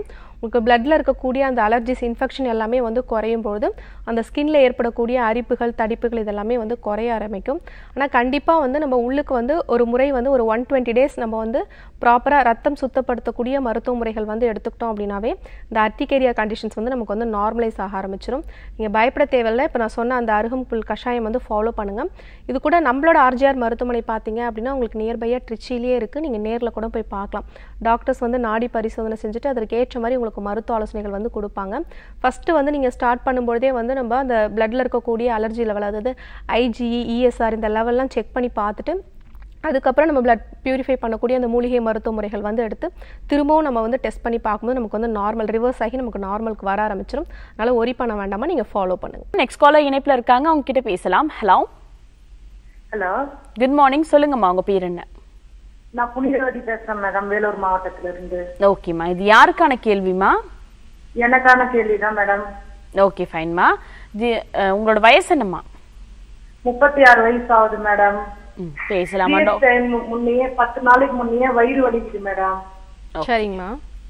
உங்களுக்கு பிளட்டில் இருக்கக்கூடிய அந்த அலர்ஜிஸ் இன்ஃபெக்ஷன் எல்லாமே வந்து குறையும் பொழுது அந்த ஸ்கின்ல ஏற்படக்கூடிய அரிப்புகள் தடிப்புகள் இதெல்லாமே வந்து குறைய ஆரம்பிக்கும் ஆனால் கண்டிப்பாக வந்து நம்ம உள்ளுக்கு வந்து ஒரு முறை வந்து ஒரு ஒன் டுவெண்ட்டி டேஸ் நம்ம வந்து ப்ராப்பராக ரத்தம் சுத்தப்படுத்தக்கூடிய மருத்துவ முறைகள் வந்து எடுத்துக்கிட்டோம் அப்படின்னாவே இந்த அர்டிகேரியா கண்டிஷன்ஸ் வந்து நமக்கு வந்து நார்மலைஸ் ஆக ஆரம்பிச்சிடும் நீங்கள் பயப்பட தேவையில்லை இப்போ நான் சொன்ன அந்த அருகம்புல் கஷாயம் வந்து ஃபாலோ பண்ணுங்கள் இது கூட நம்மளோட ஆர்ஜிஆர் மருத்துவமனை பார்த்தீங்க அப்படின்னா உங்களுக்கு நியர்பையாக ட்ரிச்சிலேயே இருக்குது நீங்கள் நேரில் கூட போய் பார்க்கலாம் டாக்டர்ஸ் வந்து நாடி பரிசோதனை செஞ்சுட்டு அதற்கு ஏற்ற மாதிரி உங்களுக்கு மருத்துவ ஆலோசனைகள் வந்து கொடுப்பாங்க ஃபஸ்ட்டு வந்து நீங்கள் ஸ்டார்ட் பண்ணும்பொழுதே வந்து நம்ம அந்த பிளட்டில் இருக்கக்கூடிய அலர்ஜி லெவல் அதாவது ஐஜிஇ இஎஸ்ஆர் இந்த லெவல்லாம் செக் பண்ணி பார்த்துட்டு அதுக்கப்புறம் நம்ம பிளட் பியூரிஃபை பண்ணக்கூடிய அந்த மூலிகை மருத்துவ முறைகள் வந்து எடுத்து திரும்பவும் நம்ம வந்து டெஸ்ட் பண்ணி பார்க்கும்போது நமக்கு வந்து நார்மல் ரிவர்ஸ் ஆகி நமக்கு நார்மலுக்கு வர ஆரம்பிச்சிடும் அதனால் ஒரி பண்ண வேண்டாமா நீங்கள் ஃபாலோ பண்ணுங்கள் நெக்ஸ்ட் காலர் இணைப்புல இருக்காங்க அவங்க கிட்ட பேசலாம் ஹலோ ஹலோ குட் மார்னிங் சொல்லுங்கம்மா உங்க பேர் என்ன நான் புனிதவதி பேசுறேன் மேடம் வேலூர் மாவட்டத்துல இருந்து ஓகேம்மா இது யாருக்கான கேள்விமா எனக்கான கேள்விதான் மேடம் ஓகே ஃபைன்மா இது அஹ், உங்களோட வயசு என்னம்மா முப்பத்தி ஆறு வயசு ஆகுது மேடம் ம், பேசலாமா Period டாக் time முன்னையே பத்து நாளைக்கு முன்னையே வயிறு வலிக்குது மேடம் சரிங்கம்மா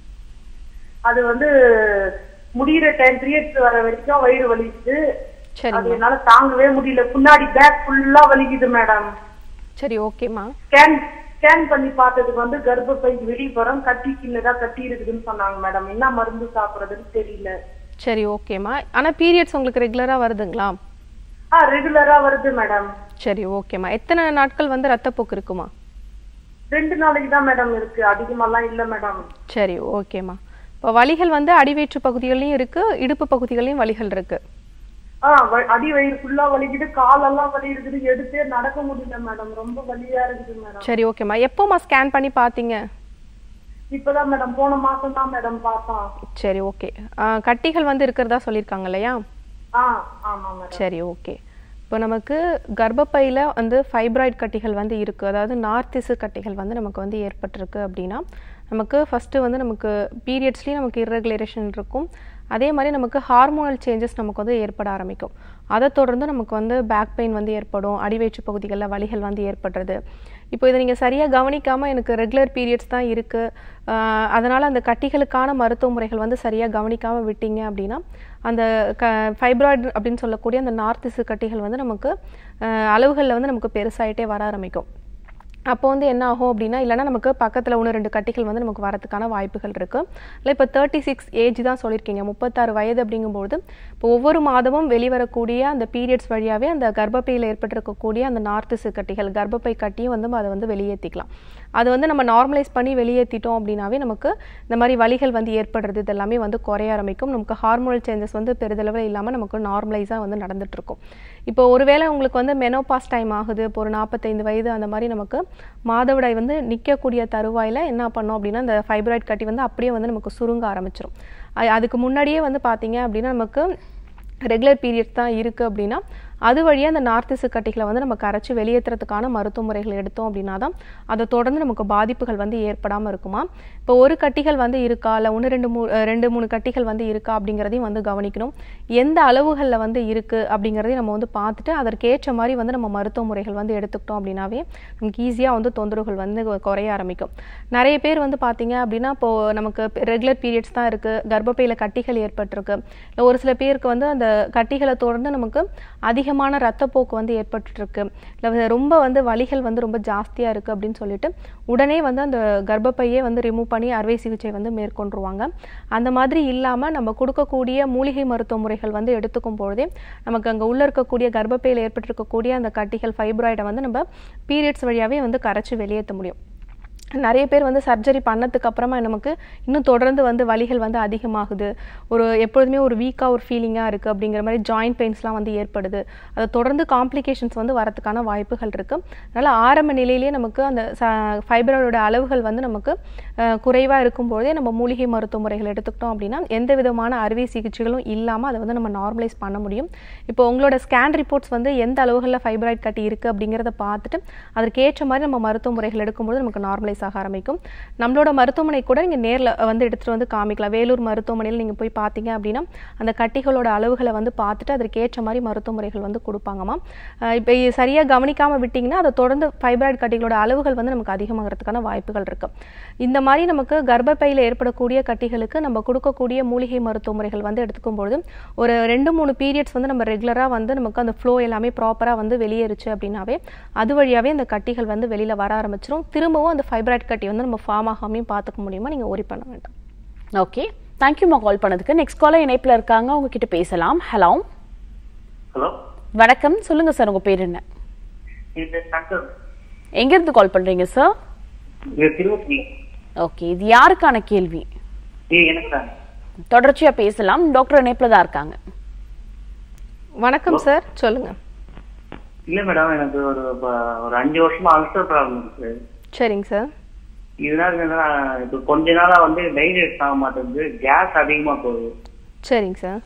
அது வந்து முடியிற டைம் பீரியட்ஸ் வர வரைக்கும் வயிறு வலிக்குது அது சரிங்கம்மா என்னால தாங்கவே முடியல பின்னாடி பேக் ஃபுல்லா வலிக்குது மேடம் சரி ஓகேம்மா ஸ்கேன் ஸ்கேன் பண்ணி பார்த்ததுக்கு வந்து கர்ப்பப்பை வெளிப்புறம் கட்டி சின்னதா கட்டி இருக்குதுன்னு சொன்னாங்க மேடம் என்ன மருந்து சாப்பிடுறதுன்னு தெரியல சரி ஓகேம்மா ஆனால் பீரியட்ஸ் உங்களுக்கு ரெகுலராக வருதுங்களா ஆ ரெகுலரா வருது மேடம் சரி ஓகேம்மா எத்தனை நாட்கள் வந்து ரத்தப்போக்கு இருக்குமா ரெண்டு நாளைக்கு தான் மேடம் இருக்கு அதிகமாலாம் இல்ல மேடம் சரி ஓகேம்மா இப்போ வலிகள் வந்து அடிவயிற்று பகுதிகளையும் இருக்கு இடுப்பு பகுதிகளையும் வலிகள் இருக்கு ஆ வ- அடி வயிறு ஃபுல்லா வலிக்குது காலெல்லாம் வலி இருக்குது எடுத்தே நடக்க முடியல மேடம் ரொம்ப வலியா இருக்குது மேடம் சரி ஓகேம்மா எப்போம்மா ஸ்கேன் பண்ணி பார்த்தீங்க இப்பதான் மேடம் போன மாசம் தான் மேடம் பார்த்தோம் சரி ஓகே கட்டிகள் வந்து இருக்கிறதா சொல்லியிருக்காங்க இல்லையா ஆ ஆமா மேடம் சரி ஓகே இப்போ நமக்கு கர்ப்பப்பையில் வந்து ஃபைப்ராய்டு கட்டிகள் வந்து இருக்குது அதாவது நார்த்திசு கட்டிகள் வந்து நமக்கு வந்து ஏற்பட்டிருக்கு அப்படின்னா நமக்கு ஃபஸ்ட்டு வந்து நமக்கு பீரியட்ஸ்லேயும் நமக்கு irregulation இருக்கும் அதே மாதிரி நமக்கு ஹார்மோனல் சேஞ்சஸ் நமக்கு வந்து ஏற்பட ஆரம்பிக்கும் அதை தொடர்ந்து நமக்கு வந்து பேக் பெயின் வந்து ஏற்படும் அடிவயிற்று பகுதிகளில் வலிகள் வந்து ஏற்படுறது இப்போ இதை நீங்கள் சரியாக கவனிக்காமல் எனக்கு ரெகுலர் பீரியட்ஸ் தான் இருக்குது அதனால் அந்த கட்டிகளுக்கான மருத்துவ முறைகள் வந்து சரியாக கவனிக்காமல் விட்டீங்க அப்படின்னா அந்த க ஃபைப்ராய்டு அப்படின்னு சொல்லக்கூடிய அந்த நார்த்திசு கட்டிகள் வந்து நமக்கு அளவுகளில் வந்து நமக்கு பெருசாயிட்டே வர ஆரம்பிக்கும் அப்போ வந்து என்ன ஆகும் அப்படின்னா இல்லைன்னா நமக்கு பக்கத்தில் ஒன்று ரெண்டு கட்டிகள் வந்து நமக்கு வரதுக்கான வாய்ப்புகள் இருக்குது இல்லை இப்போ தேர்ட்டி சிக்ஸ் ஏஜ் தான் சொல்லியிருக்கீங்க முப்பத்தாறு வயது அப்படிங்கும்போது இப்போ ஒவ்வொரு மாதமும் வெளிவரக்கூடிய அந்த பீரியட்ஸ் வழியாகவே அந்த கர்ப்பப்பையில் ஏற்பட்டிருக்கக்கூடிய அந்த நார்த்திசு கட்டிகள் கர்ப்பப்பை கட்டியும் வந்து அதை வந்து வெளியேற்றிக்கலாம் அது வந்து நம்ம நார்மலைஸ் பண்ணி வெளியேற்றிட்டோம் அப்படின்னாவே நமக்கு இந்த மாதிரி வலிகள் வந்து ஏற்படுறது இது எல்லாமே வந்து குறைய ஆரம்பிக்கும் நமக்கு ஹார்மோனல் சேஞ்சஸ் வந்து பெரிதளவில் இல்லாமல் நமக்கு நார்மலைஸாக வந்து நடந்துட்டு இருக்கும் இப்போ ஒருவேளை உங்களுக்கு வந்து மெனோபாஸ் டைம் ஆகுது இப்போ ஒரு நாற்பத்தைந்து வயது அந்த மாதிரி நமக்கு மாதவிடாய் வந்து நிற்கக்கூடிய தருவாயில் என்ன பண்ணோம் அப்படின்னா இந்த ஃபைப்ராய்ட் கட்டி வந்து அப்படியே வந்து நமக்கு சுருங்க ஆரம்பிச்சிடும் அ- அதுக்கு முன்னாடியே வந்து பார்த்தீங்க அப்படின்னா நமக்கு ரெகுலர் பீரியட்ஸ் தான் இருக்குது அப்படின்னா அது வழியாக அந்த நார்த்திசு கட்டிகளை வந்து நம்ம கரைச்சி வெளியேற்றுறதுக்கான மருத்துவ முறைகள் எடுத்தோம் அப்படின்னா தான் அதை தொடர்ந்து நமக்கு பாதிப்புகள் வந்து ஏற்படாமல் இருக்குமா இப்போ ஒரு கட்டிகள் வந்து இருக்கா இல்லை ஒன்று ரெண்டு மூ அஹ் ரெண்டு மூணு கட்டிகள் வந்து இருக்கா அப்படிங்கிறதையும் வந்து கவனிக்கணும் எந்த அளவுகளில் வந்து இருக்குது அப்படிங்கிறதையும் நம்ம வந்து பார்த்துட்டு அதற்கேற்ற மாதிரி வந்து நம்ம மருத்துவ முறைகள் வந்து எடுத்துக்கிட்டோம் அப்படின்னாவே நமக்கு ஈஸியாக வந்து தொந்தரவுகள் வந்து குறைய ஆரம்பிக்கும் நிறைய பேர் வந்து பார்த்தீங்க அப்படின்னா இப்போது நமக்கு ரெகுலர் பீரியட்ஸ் தான் இருக்குது கர்ப்பப்பையில் கட்டிகள் ஏற்பட்டிருக்கு இல்லை ஒரு சில பேருக்கு வந்து அந்த கட்டிகளை தொடர்ந்து நமக்கு அதிகமான ரத்தப்போக்கு வந்து ஏற்பட்டுருக்கு இல்லை ரொம்ப வந்து வலிகள் வந்து ரொம்ப ஜாஸ்தியாக இருக்குது அப்படின்னு சொல்லிட்டு உடனே வந்து அந்த கர்ப்பப்பையே வந்து ரிமூவ் பண்ணி அறுவை சிகிச்சை வந்து மேற்கொண்டுருவாங்க அந்த மாதிரி இல்லாமல் நம்ம கொடுக்கக்கூடிய மூலிகை மருத்துவ முறைகள் வந்து எடுத்துக்கும் பொழுதே நமக்கு அங்கே உள்ளே இருக்கக்கூடிய கர்ப்பப்பையில் ஏற்பட்டிருக்கக்கூடிய அந்த கட்டிகள் ஃபைப்ராய்டை வந்து நம்ம பீரியட்ஸ் வழியாகவே வந்து கரைச்சி வெளியேற்ற முடியும் நிறைய பேர் வந்து சர்ஜரி பண்ணதுக்கு அப்புறமா நமக்கு இன்னும் தொடர்ந்து வந்து வலிகள் வந்து அதிகமாகுது ஒரு எப்பொழுதுமே ஒரு வீக்காக ஒரு ஃபீலிங்காக இருக்குது அப்படிங்கிற மாதிரி ஜாயிண்ட் பெயின்ஸ்லாம் வந்து ஏற்படுது அதை தொடர்ந்து காம்ப்ளிகேஷன்ஸ் வந்து வரதுக்கான வாய்ப்புகள் இருக்குது அதனால் ஆரம்ப நிலையிலேயே நமக்கு அந்த ஃபைபரோட அளவுகள் வந்து நமக்கு குறைவாக இருக்கும்போதே நம்ம மூலிகை மருத்துவ முறைகள் எடுத்துக்கிட்டோம் அப்படின்னா எந்த விதமான அறுவை சிகிச்சைகளும் இல்லாமல் அதை வந்து நம்ம நார்மலைஸ் பண்ண முடியும் இப்போ உங்களோட ஸ்கேன் ரிப்போர்ட்ஸ் வந்து எந்த அளவுகளில் ஃபைப்ராய்ட் கட்டி இருக்குது அப்படிங்கிறத பார்த்துட்டு அதற்கு ஏற்ற மாதிரி நம்ம மருத்துவ முறைகள் எடுக்கும்போது நமக்கு நார்மலைஸ் நார்மலைஸ் ஆக ஆரம்பிக்கும் நம்மளோட மருத்துவமனை கூட நீங்கள் நேரில் வந்து எடுத்துகிட்டு வந்து காமிக்கலாம் வேலூர் மருத்துவமனையில் நீங்கள் போய் பார்த்தீங்க அப்படின்னா அந்த கட்டிகளோட அளவுகளை வந்து பார்த்துட்டு அதற்கு ஏற்ற மாதிரி மருத்துவ முறைகள் வந்து கொடுப்பாங்கம்மா இப்போ சரியாக கவனிக்காமல் விட்டிங்கன்னா அதை தொடர்ந்து ஃபைப்ராய்டு கட்டிகளோட அளவுகள் வந்து நமக்கு அதிகமாகிறதுக்கான வாய்ப்புகள் இருக்கு இந்த மாதிரி நமக்கு கர்ப்பப்பையில் ஏற்படக்கூடிய கட்டிகளுக்கு நம்ம கொடுக்கக்கூடிய மூலிகை மருத்துவ முறைகள் வந்து எடுத்துக்கும் பொழுது ஒரு ரெண்டு மூணு பீரியட்ஸ் வந்து நம்ம ரெகுலராக வந்து நமக்கு அந்த ஃப்ளோ எல்லாமே ப்ராப்பராக வந்து வெளியேறுச்சு அப்படின்னாவே அது வழியாகவே அந்த கட்டிகள் வந்து வெளியில் வர ஆரம்பிச்சிரும் திரும்பவும் அந்த ஃபைப்ராய்டு கட்டி வந்து நம்ம ஃபார்ம் ஆகாமையும் பார்த்துக்க முடியுமா நீங்கள் ஒரி பண்ண வேண்டாம் ஓகே தேங்க்யூமா கால் பண்ணதுக்கு நெக்ஸ்ட் காலர் இணைப்பில் இருக்காங்க அவங்க கிட்ட பேசலாம் ஹலோ ஹலோ வணக்கம் சொல்லுங்க சார் உங்க பேர் என்ன இது சங்கர் எங்கிருந்து கால் பண்றீங்க சார் இது திருவத்தி ஓகே இது யாருக்கான கேள்வி இது எனக்கு தான் தொடர்ச்சியா பேசலாம் டாக்டர் இணைப்பில் தான் இருக்காங்க வணக்கம் சார் சொல்லுங்க இல்ல மேடம் எனக்கு ஒரு ப- ஒரு அஞ்சு வருஷமா அல்சர் ப்ராப்ளம் இருக்கு சரிங்க சார் இதனால என்னன்னா இப்போ கொஞ்ச நாளா வந்து டைஜஸ்ட் ஆக மாட்டேங்குது கேஸ் அதிகமா போகுது சரிங்க சார்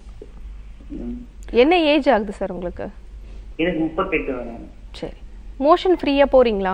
ம். என்ன ஏஜ் ஆகுது சார் உங்களுக்கு எனக்கு முப்பத்தெட்டு வரும் சரி மோஷன் ஃப்ரீயாக போகிறீங்களா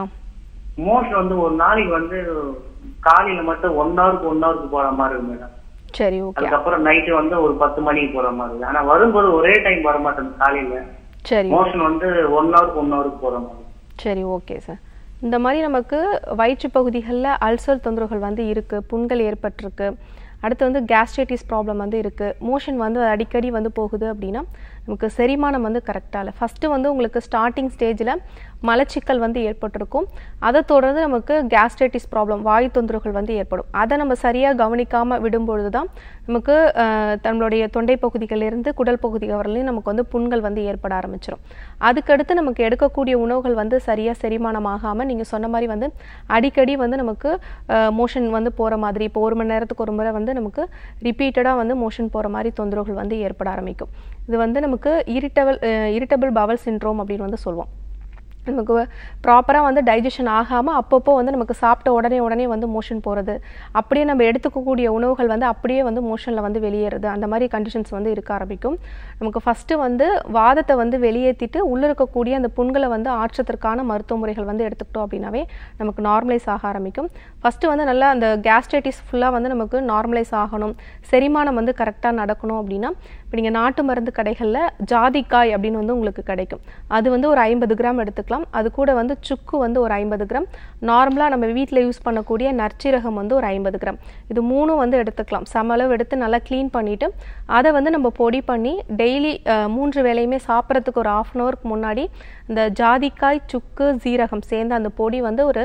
மோஷன் வந்து ஒரு நாளைக்கு வந்து காலையில மட்டும் ஒன் ஹவருக்கு ஒன் ஹவருக்கு போற மாதிரி இருக்கு மேடம் சரி ஓகே அதுக்கப்புறம் நைட்டு வந்து ஒரு பத்து மணிக்கு போற மாதிரி இருக்கு ஆனா வரும்போது ஒரே டைம் வர மாட்டேங்குது காலையில சரி மோஷன் வந்து ஒன் ஹவருக்கு ஒன் ஹவருக்கு போற மாதிரி சரி ஓகே சார் இந்த மாதிரி நமக்கு வயிற்று பகுதிகளில் அல்சர் தொந்தரவுகள் வந்து இருக்குது புண்கள் ஏற்பட்டிருக்கு அடுத்து வந்து கேஸ்ட்ரைட்டிஸ் ப்ராப்ளம் வந்து இருக்குது மோஷன் வந்து அடிக்கடி வந்து போகுது அப்படின்னா நமக்கு செரிமானம் வந்து கரெக்டாக இல்லை ஃபஸ்ட்டு வந்து உங்களுக்கு ஸ்டார்டிங் ஸ்டேஜில் மலச்சிக்கல் வந்து ஏற்பட்டிருக்கும் அதை தொடர்ந்து நமக்கு கேஸ்ட்ரைட்டிஸ் ப்ராப்ளம் வாயு தொந்தரவுகள் வந்து ஏற்படும் அதை நம்ம சரியாக கவனிக்காமல் விடும்பொழுது தான் நமக்கு அஹ், நம்மளுடைய தொண்டை பகுதிகளிலிருந்து குடல் பகுதி வரலையும் நமக்கு வந்து புண்கள் வந்து ஏற்பட ஆரம்பிச்சிடும் அதுக்கடுத்து நமக்கு எடுக்கக்கூடிய உணவுகள் வந்து சரியாக செரிமானம் ஆகாமல் நீங்கள் சொன்ன மாதிரி வந்து அடிக்கடி வந்து நமக்கு மோஷன் வந்து போகிற மாதிரி இப்போ ஒரு மணி நேரத்துக்கு ஒரு முறை வந்து நமக்கு ரிப்பீட்டடாக வந்து மோஷன் போகிற மாதிரி தொந்தரவுகள் வந்து ஏற்பட ஆரம்பிக்கும் இது வந்து நமக்கு இரிட்டபிள் இரிட்டபிள் பவல் சின்ட்ரோம் அப்படின்னு வந்து சொல்லுவோம் நமக்கு ப்ராப்பராக வந்து டைஜஷன் ஆகாமல் அப்பப்போ வந்து நமக்கு சாப்பிட்ட உடனே உடனே வந்து மோஷன் போகிறது அப்படியே நம்ம எடுத்துக்கக்கூடிய உணவுகள் வந்து அப்படியே வந்து மோஷனில் வந்து வெளியேறுது அந்த மாதிரி கண்டிஷன்ஸ் வந்து இருக்க ஆரம்பிக்கும் நமக்கு ஃபஸ்ட்டு வந்து வாதத்தை வந்து வெளியேற்றிட்டு உள்ளே இருக்கக்கூடிய அந்த புண்களை வந்து ஆற்றத்திற்கான மருத்துவ முறைகள் வந்து எடுத்துக்கிட்டோம் அப்படின்னாவே நமக்கு நார்மலைஸ் ஆக ஆரம்பிக்கும் ஃபஸ்ட்டு வந்து நல்லா அந்த கேஸ்ட்ரைட்டிஸ் ஃபுல்லாக வந்து நமக்கு நார்மலைஸ் ஆகணும் செரிமானம் வந்து கரெக்டாக நடக்கணும் அப்படின்னா இப்போ நீங்கள் நாட்டு மருந்து கடைகளில் ஜாதிக்காய் அப்படின்னு வந்து உங்களுக்கு கிடைக்கும் அது வந்து ஒரு ஐம்பது கிராம் எடுத்துக்கலாம் அது கூட வந்து சுக்கு வந்து ஒரு ஐம்பது கிராம் நார்மலாக நம்ம வீட்டில் யூஸ் பண்ணக்கூடிய நற்சீரகம் வந்து ஒரு ஐம்பது கிராம் இது மூணும் வந்து எடுத்துக்கலாம் சம அளவு எடுத்து நல்லா க்ளீன் பண்ணிவிட்டு அதை வந்து நம்ம பொடி பண்ணி டெய்லி மூன்று வேளையுமே சாப்பிட்றதுக்கு ஒரு ஆஃப் அன் ஹவருக்கு முன்னாடி இந்த ஜாதிக்காய் சுக்கு ஜீரகம் சேர்ந்த அந்த பொடி வந்து ஒரு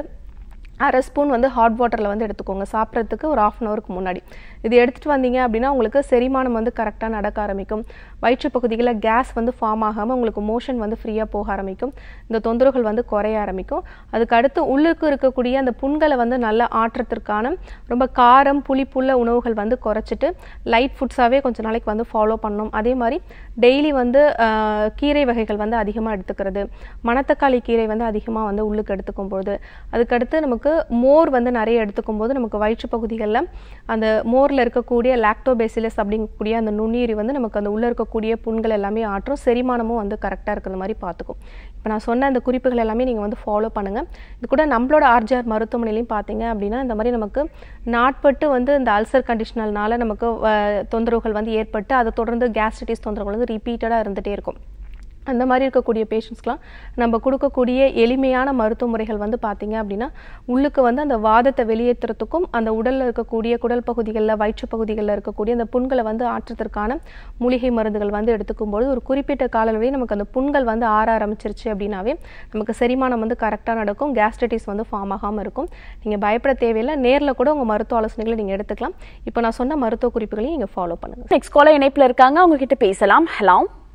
அரை ஸ்பூன் வந்து ஹாட் வாட்டரில் வந்து எடுத்துக்கோங்க சாப்பிட்றதுக்கு ஒரு ஆஃப் அன் ஹவருக்கு முன்னாடி இது எடுத்துகிட்டு வந்தீங்க அப்படின்னா உங்களுக்கு செரிமானம் வந்து கரெக்டாக நடக்க ஆரம்பிக்கும் வயிற்று பகுதிகளில் கேஸ் வந்து ஃபார்ம் ஆகாமல் உங்களுக்கு மோஷன் வந்து ஃப்ரீயாக போக ஆரம்பிக்கும் இந்த தொந்தரவுகள் வந்து குறைய ஆரம்பிக்கும் அதுக்கு அடுத்து உள்ளுக்கு இருக்கக்கூடிய அந்த புண்களை வந்து நல்லா ஆற்றத்திற்கான ரொம்ப காரம் புளிப்புள்ள உணவுகள் வந்து குறைச்சிட்டு லைட் ஃபுட்ஸாகவே கொஞ்ச நாளைக்கு வந்து ஃபாலோ பண்ணணும் அதே மாதிரி டெய்லி வந்து ஆஹ், கீரை வகைகள் வந்து அதிகமாக எடுத்துக்கிறது மணத்தக்காளி கீரை வந்து அதிகமாக வந்து உள்ளுக்கு எடுத்துக்கும் பொழுது அதுக்கடுத்து நமக்கு மோர் வந்து நிறைய எடுத்துக்கும் போது நமக்கு வயிற்று பகுதிகளில் அந்த மோரில் இருக்கக்கூடிய லாக்டோபேசிலஸ் அப்படிங்கக்கூடிய அந்த நுண்ணுயிரி வந்து நமக்கு அந்த உள்ளே இருக்கக்கூடிய புண்கள் எல்லாமே ஆற்றும் செரிமானமும் வந்து கரெக்டாக இருக்கிற மாதிரி பார்த்துக்கும் இப்போ நான் சொன்ன அந்த குறிப்புகள் எல்லாமே நீங்கள் வந்து ஃபாலோ பண்ணுங்கள் இது கூட நம்மளோட ஆர்ஜிஆர் மருத்துவமனையிலையும் பார்த்தீங்க அப்படின்னா இந்த மாதிரி நமக்கு நாட்பட்டு வந்து இந்த அல்சர் கண்டிஷனல்னால நமக்கு அஹ், தொந்தரவுகள் வந்து ஏற்பட்டு அதை தொடர்ந்து கேஸ்ட்ரிட்டிஸ் தொந்தரவுகள் வந்து ரிப்பீட்டடாக இருந்துகிட்டே இருக்கும் அந்த மாதிரி இருக்கக்கூடிய பேஷண்ட்ஸ்க்குலாம் நம்ம கொடுக்கக்கூடிய எளிமையான மருத்துவ முறைகள் வந்து பார்த்தீங்க அப்படின்னா உள்ளுக்கு வந்து அந்த வாதத்தை வெளியேற்றுறதுக்கும் அந்த உடலில் இருக்கக்கூடிய குடல் பகுதிகளில் வயிற்று பகுதிகளில் இருக்கக்கூடிய அந்த புண்களை வந்து ஆற்றத்திற்கான மூலிகை மருந்துகள் வந்து எடுத்துக்கும்போது ஒரு குறிப்பிட்ட கால அளவில் நமக்கு அந்த புண்கள் வந்து ஆற ஆரம்பிச்சிருச்சு அப்படின்னாவே நமக்கு செரிமானம் வந்து கரெக்டாக நடக்கும் கேஸ்ட்ரைட்டிஸ் வந்து ஃபார்ம் ஆகாமல் இருக்கும் நீங்கள் பயப்பட தேவையில்லை நேரில் கூட உங்கள் மருத்துவ ஆலோசனைகளை நீங்கள் எடுத்துக்கலாம் இப்போ நான் சொன்ன மருத்துவ குறிப்புகளையும் நீங்கள் ஃபாலோ பண்ணுங்கள் நெக்ஸ்ட் காலர் இணைப்பில் இருக்காங்க அவங்க கிட்ட பேசலாம் ஹலோ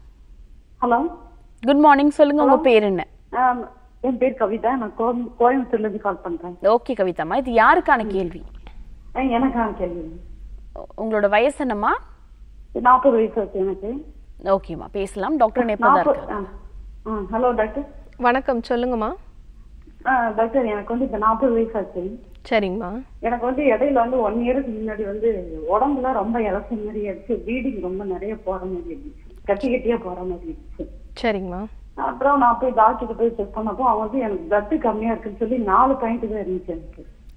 ஹலோ குட் மார்னிங் சொல்லுங்க உங்க பேர் என்ன என் பேர் கவிதா நான் கோயம்- கோயம்புத்தூர்ல இருந்து கால் பண்றேன் ஓகே கவிதாம்மா இது யாருக்கான கேள்வி அஹ் எனக்கான கேள்வி உ- உங்களோட வயசு என்னம்மா நாற்பது வயசு ஆச்சு எனக்கு ஓகேம்மா பேசலாம் டாக்டர் இணைப்பில் தான் நாற்பது இருக்காங்க ஹலோ டாக்டர் வணக்கம் சொல்லுங்கம்மா ஆ, டாக்டர் எனக்கு வந்து இப்ப நாற்பது வயசு ஆச்சு சரிங்கம்மா எனக்கு வந்து இடையில வந்து ஒன் இயருக்கு முன்னாடி வந்து உடம்புல ரொம்ப இலச மாதிரி ஆயிடுச்சு ப்ளீடிங் ரொம்ப நிறைய போற மாதிரி இருந்துச்சு கட்டி கட்டியா போற மாதிரி இருந்துச்சு சரிங்கம்மா அப்புறம் நான் போய் டாக்டர் போய் செக் பண்ணப்போ அவங்க வந்து எனக்கு பிளட் கம்மியா இருக்குன்னு சொல்லி நாலு பாயிண்ட் தான் இருந்துச்சு எனக்கு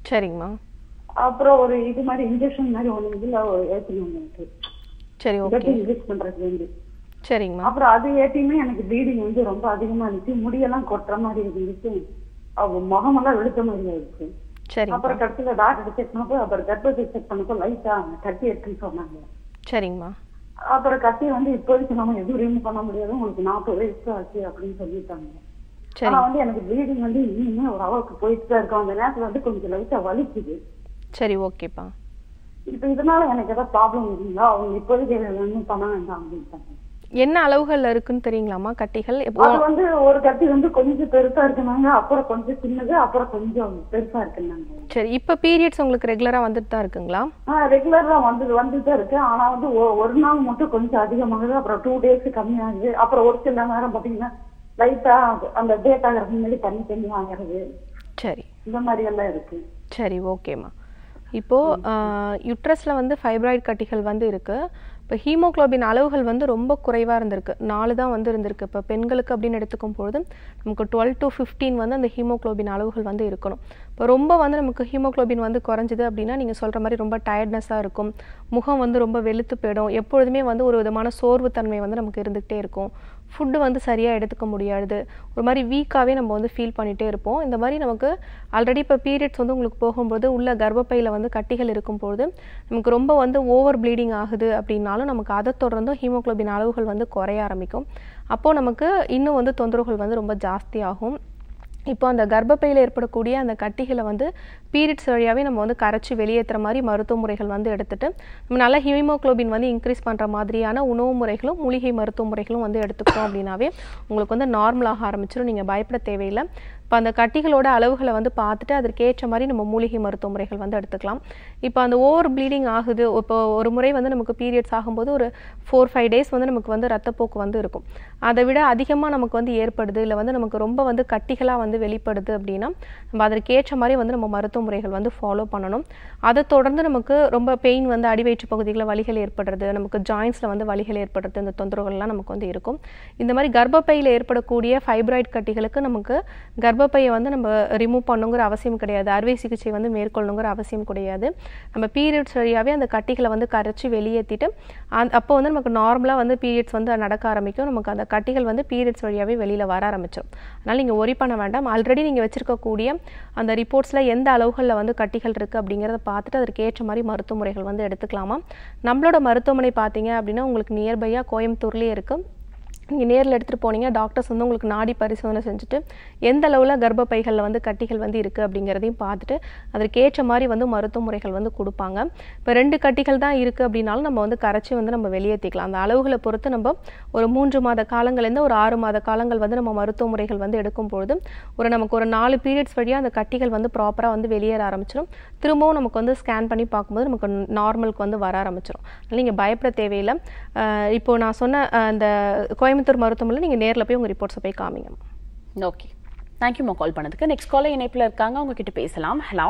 சரிங்கம்மா அப்புறம் ஒரு இது மாதிரி இன்ஜெக்ஷன் மாதிரி ஒண்ணு இதுல ஏற்றினாங்க எனக்கு சரி ஓகே இதை இன்ஜெக்ட் பண்றது வந்து சரிங்கம்மா அப்புறம் அது ஏற்றியுமே எனக்கு ப்ளீடிங் வந்து ரொம்ப அதிகமா இருந்துச்சு முடியெல்லாம் கொட்டுற மாதிரி இருந்துச்சு அவ முகமெல்லாம் வெளுத்த மாதிரி ஆயிடுச்சு சரிங்கப்பா அப்புறம் கடைசியில டாக்டர் செக் பண்ணப்போ அப்புறம் கர்ப்பத்தை செக் பண்ணப்போ லைட்டா கட்டி இருக்குன்னு சொன்னாங்க சரிங்கம்மா அப்புறம் கட்டி வந்து இப்போதைக்கு நம்ம எதுவும் ரிமூவ் பண்ண முடியாது உங்களுக்கு நாற்பது வயசு ஆச்சு அப்படின்னு சொல்லிட்டாங்க சரி ஆனா வந்து எனக்கு ப்ளீடிங் வந்து இன்னுமே ஒரு அளவுக்கு போயிட்டு தான் இருக்கும் அந்த நேரத்துல வந்து கொஞ்சம் லைட்டா வலிக்குது சரி ஓகேப்பா இப்ப இதனால எனக்கு ஏதாவது ப்ராப்ளம் இருக்குங்களா அவங்க இப்போதைக்கு ஒன்றும் பண்ண வேண்டாம் அப்படின்ட்டாங்க என்ன அளவுகள்ல இருக்குன்னு தெரியுங்களாம்மா கட்டிகள் இப்போ அது வந்து ஒரு கட்டி வந்து கொஞ்சம் பெருசா இருக்குனாங்க அப்புறம் கொஞ்சம் சின்னது அப்புறம் கொஞ்சம் பெருசா இருக்குனாங்க சரி இப்போ பீரியட்ஸ் உங்களுக்கு ரெகுலரா வந்துட்டு தான் இருக்குங்களா ஆஹ் ரெகுலரா வந்து வந்துட்டு இருக்கு ஆனா வந்து ஒ- ஒரு நாள் மட்டும் கொஞ்சம் அதிகமாகுது அப்புறம் டூ டேஸ் கம்மியாகுது அப்புறம் ஒரு சில நேரம் பாத்தீங்கன்னா லைட்டா அந்த டேட் ஆகிறதுக்கு முன்னாடி தண்ணி தண்ணி ஆகிறது சரி இந்த மாதிரி எல்லாம் இருக்கு சரி ஓகேம்மா இப்போது யுட்ரஸில் வந்து ஃபைப்ராய்டு கட்டிகள் வந்து இருக்குது இப்போ ஹீமோகுளோபின் அளவுகள் வந்து ரொம்ப குறைவாக இருந்திருக்கு நாலு தான் வந்து இருந்திருக்கு இப்போ பெண்களுக்கு அப்படின்னு எடுத்துக்கும் பொழுது நமக்கு டுவெல் டு ஃபிஃப்டீன் வந்து அந்த ஹீமோகுளோபின் அளவுகள் வந்து இருக்கணும் இப்போ ரொம்ப வந்து நமக்கு ஹீமோகுளோபின் வந்து குறைஞ்சிது அப்படின்னா நீங்கள் சொல்கிற மாதிரி ரொம்ப டயர்ட்னஸாக இருக்கும் முகம் வந்து ரொம்ப வெளுத்து போயிடும் எப்பொழுதுமே வந்து ஒரு விதமான சோர்வுத்தன்மை வந்து நமக்கு இருந்துகிட்டே இருக்கும் ஃபுட்டு வந்து சரியாக எடுத்துக்க முடியாது ஒரு மாதிரி வீக்காகவே நம்ம வந்து ஃபீல் பண்ணிகிட்டே இருப்போம் இந்த மாதிரி நமக்கு ஆல்ரெடி இப்போ பீரியட்ஸ் வந்து உங்களுக்கு போகும்போது உள்ள கர்ப்பப்பையில் வந்து கட்டிகள் இருக்கும்போது நமக்கு ரொம்ப வந்து ஓவர் ப்ளீடிங் ஆகுது அப்படின்னாலும் நமக்கு அதை தொடர்ந்தும் ஹீமோகுளோபின் அளவுகள் வந்து குறைய ஆரம்பிக்கும் அப்போது நமக்கு இன்னும் வந்து தொந்தரவுகள் வந்து ரொம்ப ஜாஸ்தியாகும் இப்போ அந்த கர்ப்பப்பையில் ஏற்படக்கூடிய அந்த கட்டிகளை வந்து பீரியட்ஸ் வழியாகவே நம்ம வந்து கரைச்சி வெளியேற்றுற மாதிரி மருத்துவ முறைகள் வந்து எடுத்துட்டு நம்ம நல்ல ஹீமோகுளோபின் வந்து இன்க்ரீஸ் பண்ணுற மாதிரியான உணவு முறைகளும் மூலிகை மருத்துவ முறைகளும் வந்து எடுத்துக்கிட்டோம் அப்படின்னாவே உங்களுக்கு வந்து நார்மலாக ஆரம்பிச்சிடும் நீங்கள் பயப்பட தேவையில்லை இப்போ அந்த கட்டிகளோட அளவுகளை வந்து பார்த்துட்டு அதற்கேற்ற மாதிரி நம்ம மூலிகை மருத்துவ முறைகள் வந்து எடுத்துக்கலாம் இப்போ அந்த ஓவர் ப்ளீடிங் ஆகுது இப்போ ஒரு முறை வந்து நமக்கு பீரியட்ஸ் ஆகும்போது ஒரு ஃபோர் ஃபைவ் டேஸ் வந்து நமக்கு வந்து ரத்தப்போக்கு வந்து இருக்கும் அதை விட அதிகமாக நமக்கு வந்து ஏற்படுது இல்லை வந்து நமக்கு ரொம்ப வந்து கட்டிகளாக வந்து வெளிப்படுது அப்படின்னா நம்ம அதற்கேற்ற மாதிரி வந்து நம்ம மருத்துவ முறைகள் வந்து ஃபாலோ பண்ணணும் அதை தொடர்ந்து நமக்கு ரொம்ப பெயின் வந்து அடிவயிற்று பகுதிகளில் வலிகள் ஏற்படுறது நமக்கு ஜாயின்ஸில் வந்து வலிகள் ஏற்படுறது இந்த தொந்தரவுகள்லாம் நமக்கு வந்து இருக்கும் இந்த மாதிரி கர்ப்பப்பையில் ஏற்படக்கூடிய ஃபைப்ராய்டு கட்டிகளுக்கு நமக்கு கர்ப்பப்பையை வந்து நம்ம ரிமூவ் பண்ணுங்கிற அவசியம் கிடையாது அறுவை சிகிச்சை வந்து மேற்கொள்ளணுங்கிற அவசியம் கிடையாது நம்ம பீரியட்ஸ் வழியாகவே அந்த கட்டிகளை வந்து கரைச்சி வெளியேற்றிட்டு அந்த அப்போ வந்து நமக்கு நார்மலாக வந்து பீரியட்ஸ் வந்து நடக்க ஆரம்பிக்கும் நமக்கு அந்த கட்டிகள் வந்து பீரியட்ஸ் வழியாகவே வெளியில் வர ஆரம்பிச்சிடும் அதனால் நீங்கள் ஒரி பண்ண வேண்டாம் ஆல்ரெடி நீங்கள் வச்சிருக்கக்கூடிய அந்த ரிப்போர்ட்ஸில் எந்த அளவுகளில் வந்து கட்டிகள் இருக்குது அப்படிங்கிறத பார்த்துட்டு அதற்கு ஏற்ற மாதிரி மருத்துவ முறைகள் வந்து எடுத்துக்கலாமா நம்மளோட மருத்துவமனை பார்த்தீங்க அப்படின்னா உங்களுக்கு நியர்பையாக கோயம்புத்தூர்லேயே இருக்குது நீங்கள் நேரில் எடுத்துகிட்டு போனீங்க டாக்டர்ஸ் வந்து உங்களுக்கு நாடி பரிசோதனை செஞ்சுட்டு எந்த அளவில் கர்ப்பப்பைகளில் வந்து கட்டிகள் வந்து இருக்குது அப்படிங்கிறதையும் பார்த்துட்டு அதற்கேற்ற மாதிரி வந்து மருத்துவ முறைகள் வந்து கொடுப்பாங்க இப்போ ரெண்டு கட்டிகள் தான் இருக்குது அப்படின்னாலும் நம்ம வந்து கரைச்சி வந்து நம்ம வெளியேற்றிக்கலாம் அந்த அளவுகளை பொறுத்து நம்ம ஒரு மூன்று மாத காலங்கள்லேருந்து ஒரு ஆறு மாத காலங்கள் வந்து நம்ம மருத்துவ முறைகள் வந்து எடுக்கும் பொழுது ஒரு நமக்கு ஒரு நாலு பீரியட்ஸ் வழியாக அந்த கட்டிகள் வந்து ப்ராப்பராக வந்து வெளியேற ஆரம்பிச்சிடும் திரும்பவும் நமக்கு வந்து ஸ்கேன் பண்ணி பார்க்கும்போது நமக்கு நார்மலுக்கு வந்து வர ஆரம்பிச்சிடும் அதனால் நீங்கள் பயப்பட தேவையில்லை அஹ் இப்போ நான் சொன்ன அஹ், அந்த கோயம்புத்தூர் மருத்துவமனையில் நீங்கள் நேரில் போய் உங்கள் ரிப்போர்ட்ஸை போய் காமிங்க ஓகே தேங்க்யூம்மா கால் பண்ணதுக்கு நெக்ஸ்ட் காலர் இணைப்பில் இருக்காங்க அவங்க கிட்ட பேசலாம் ஹலோ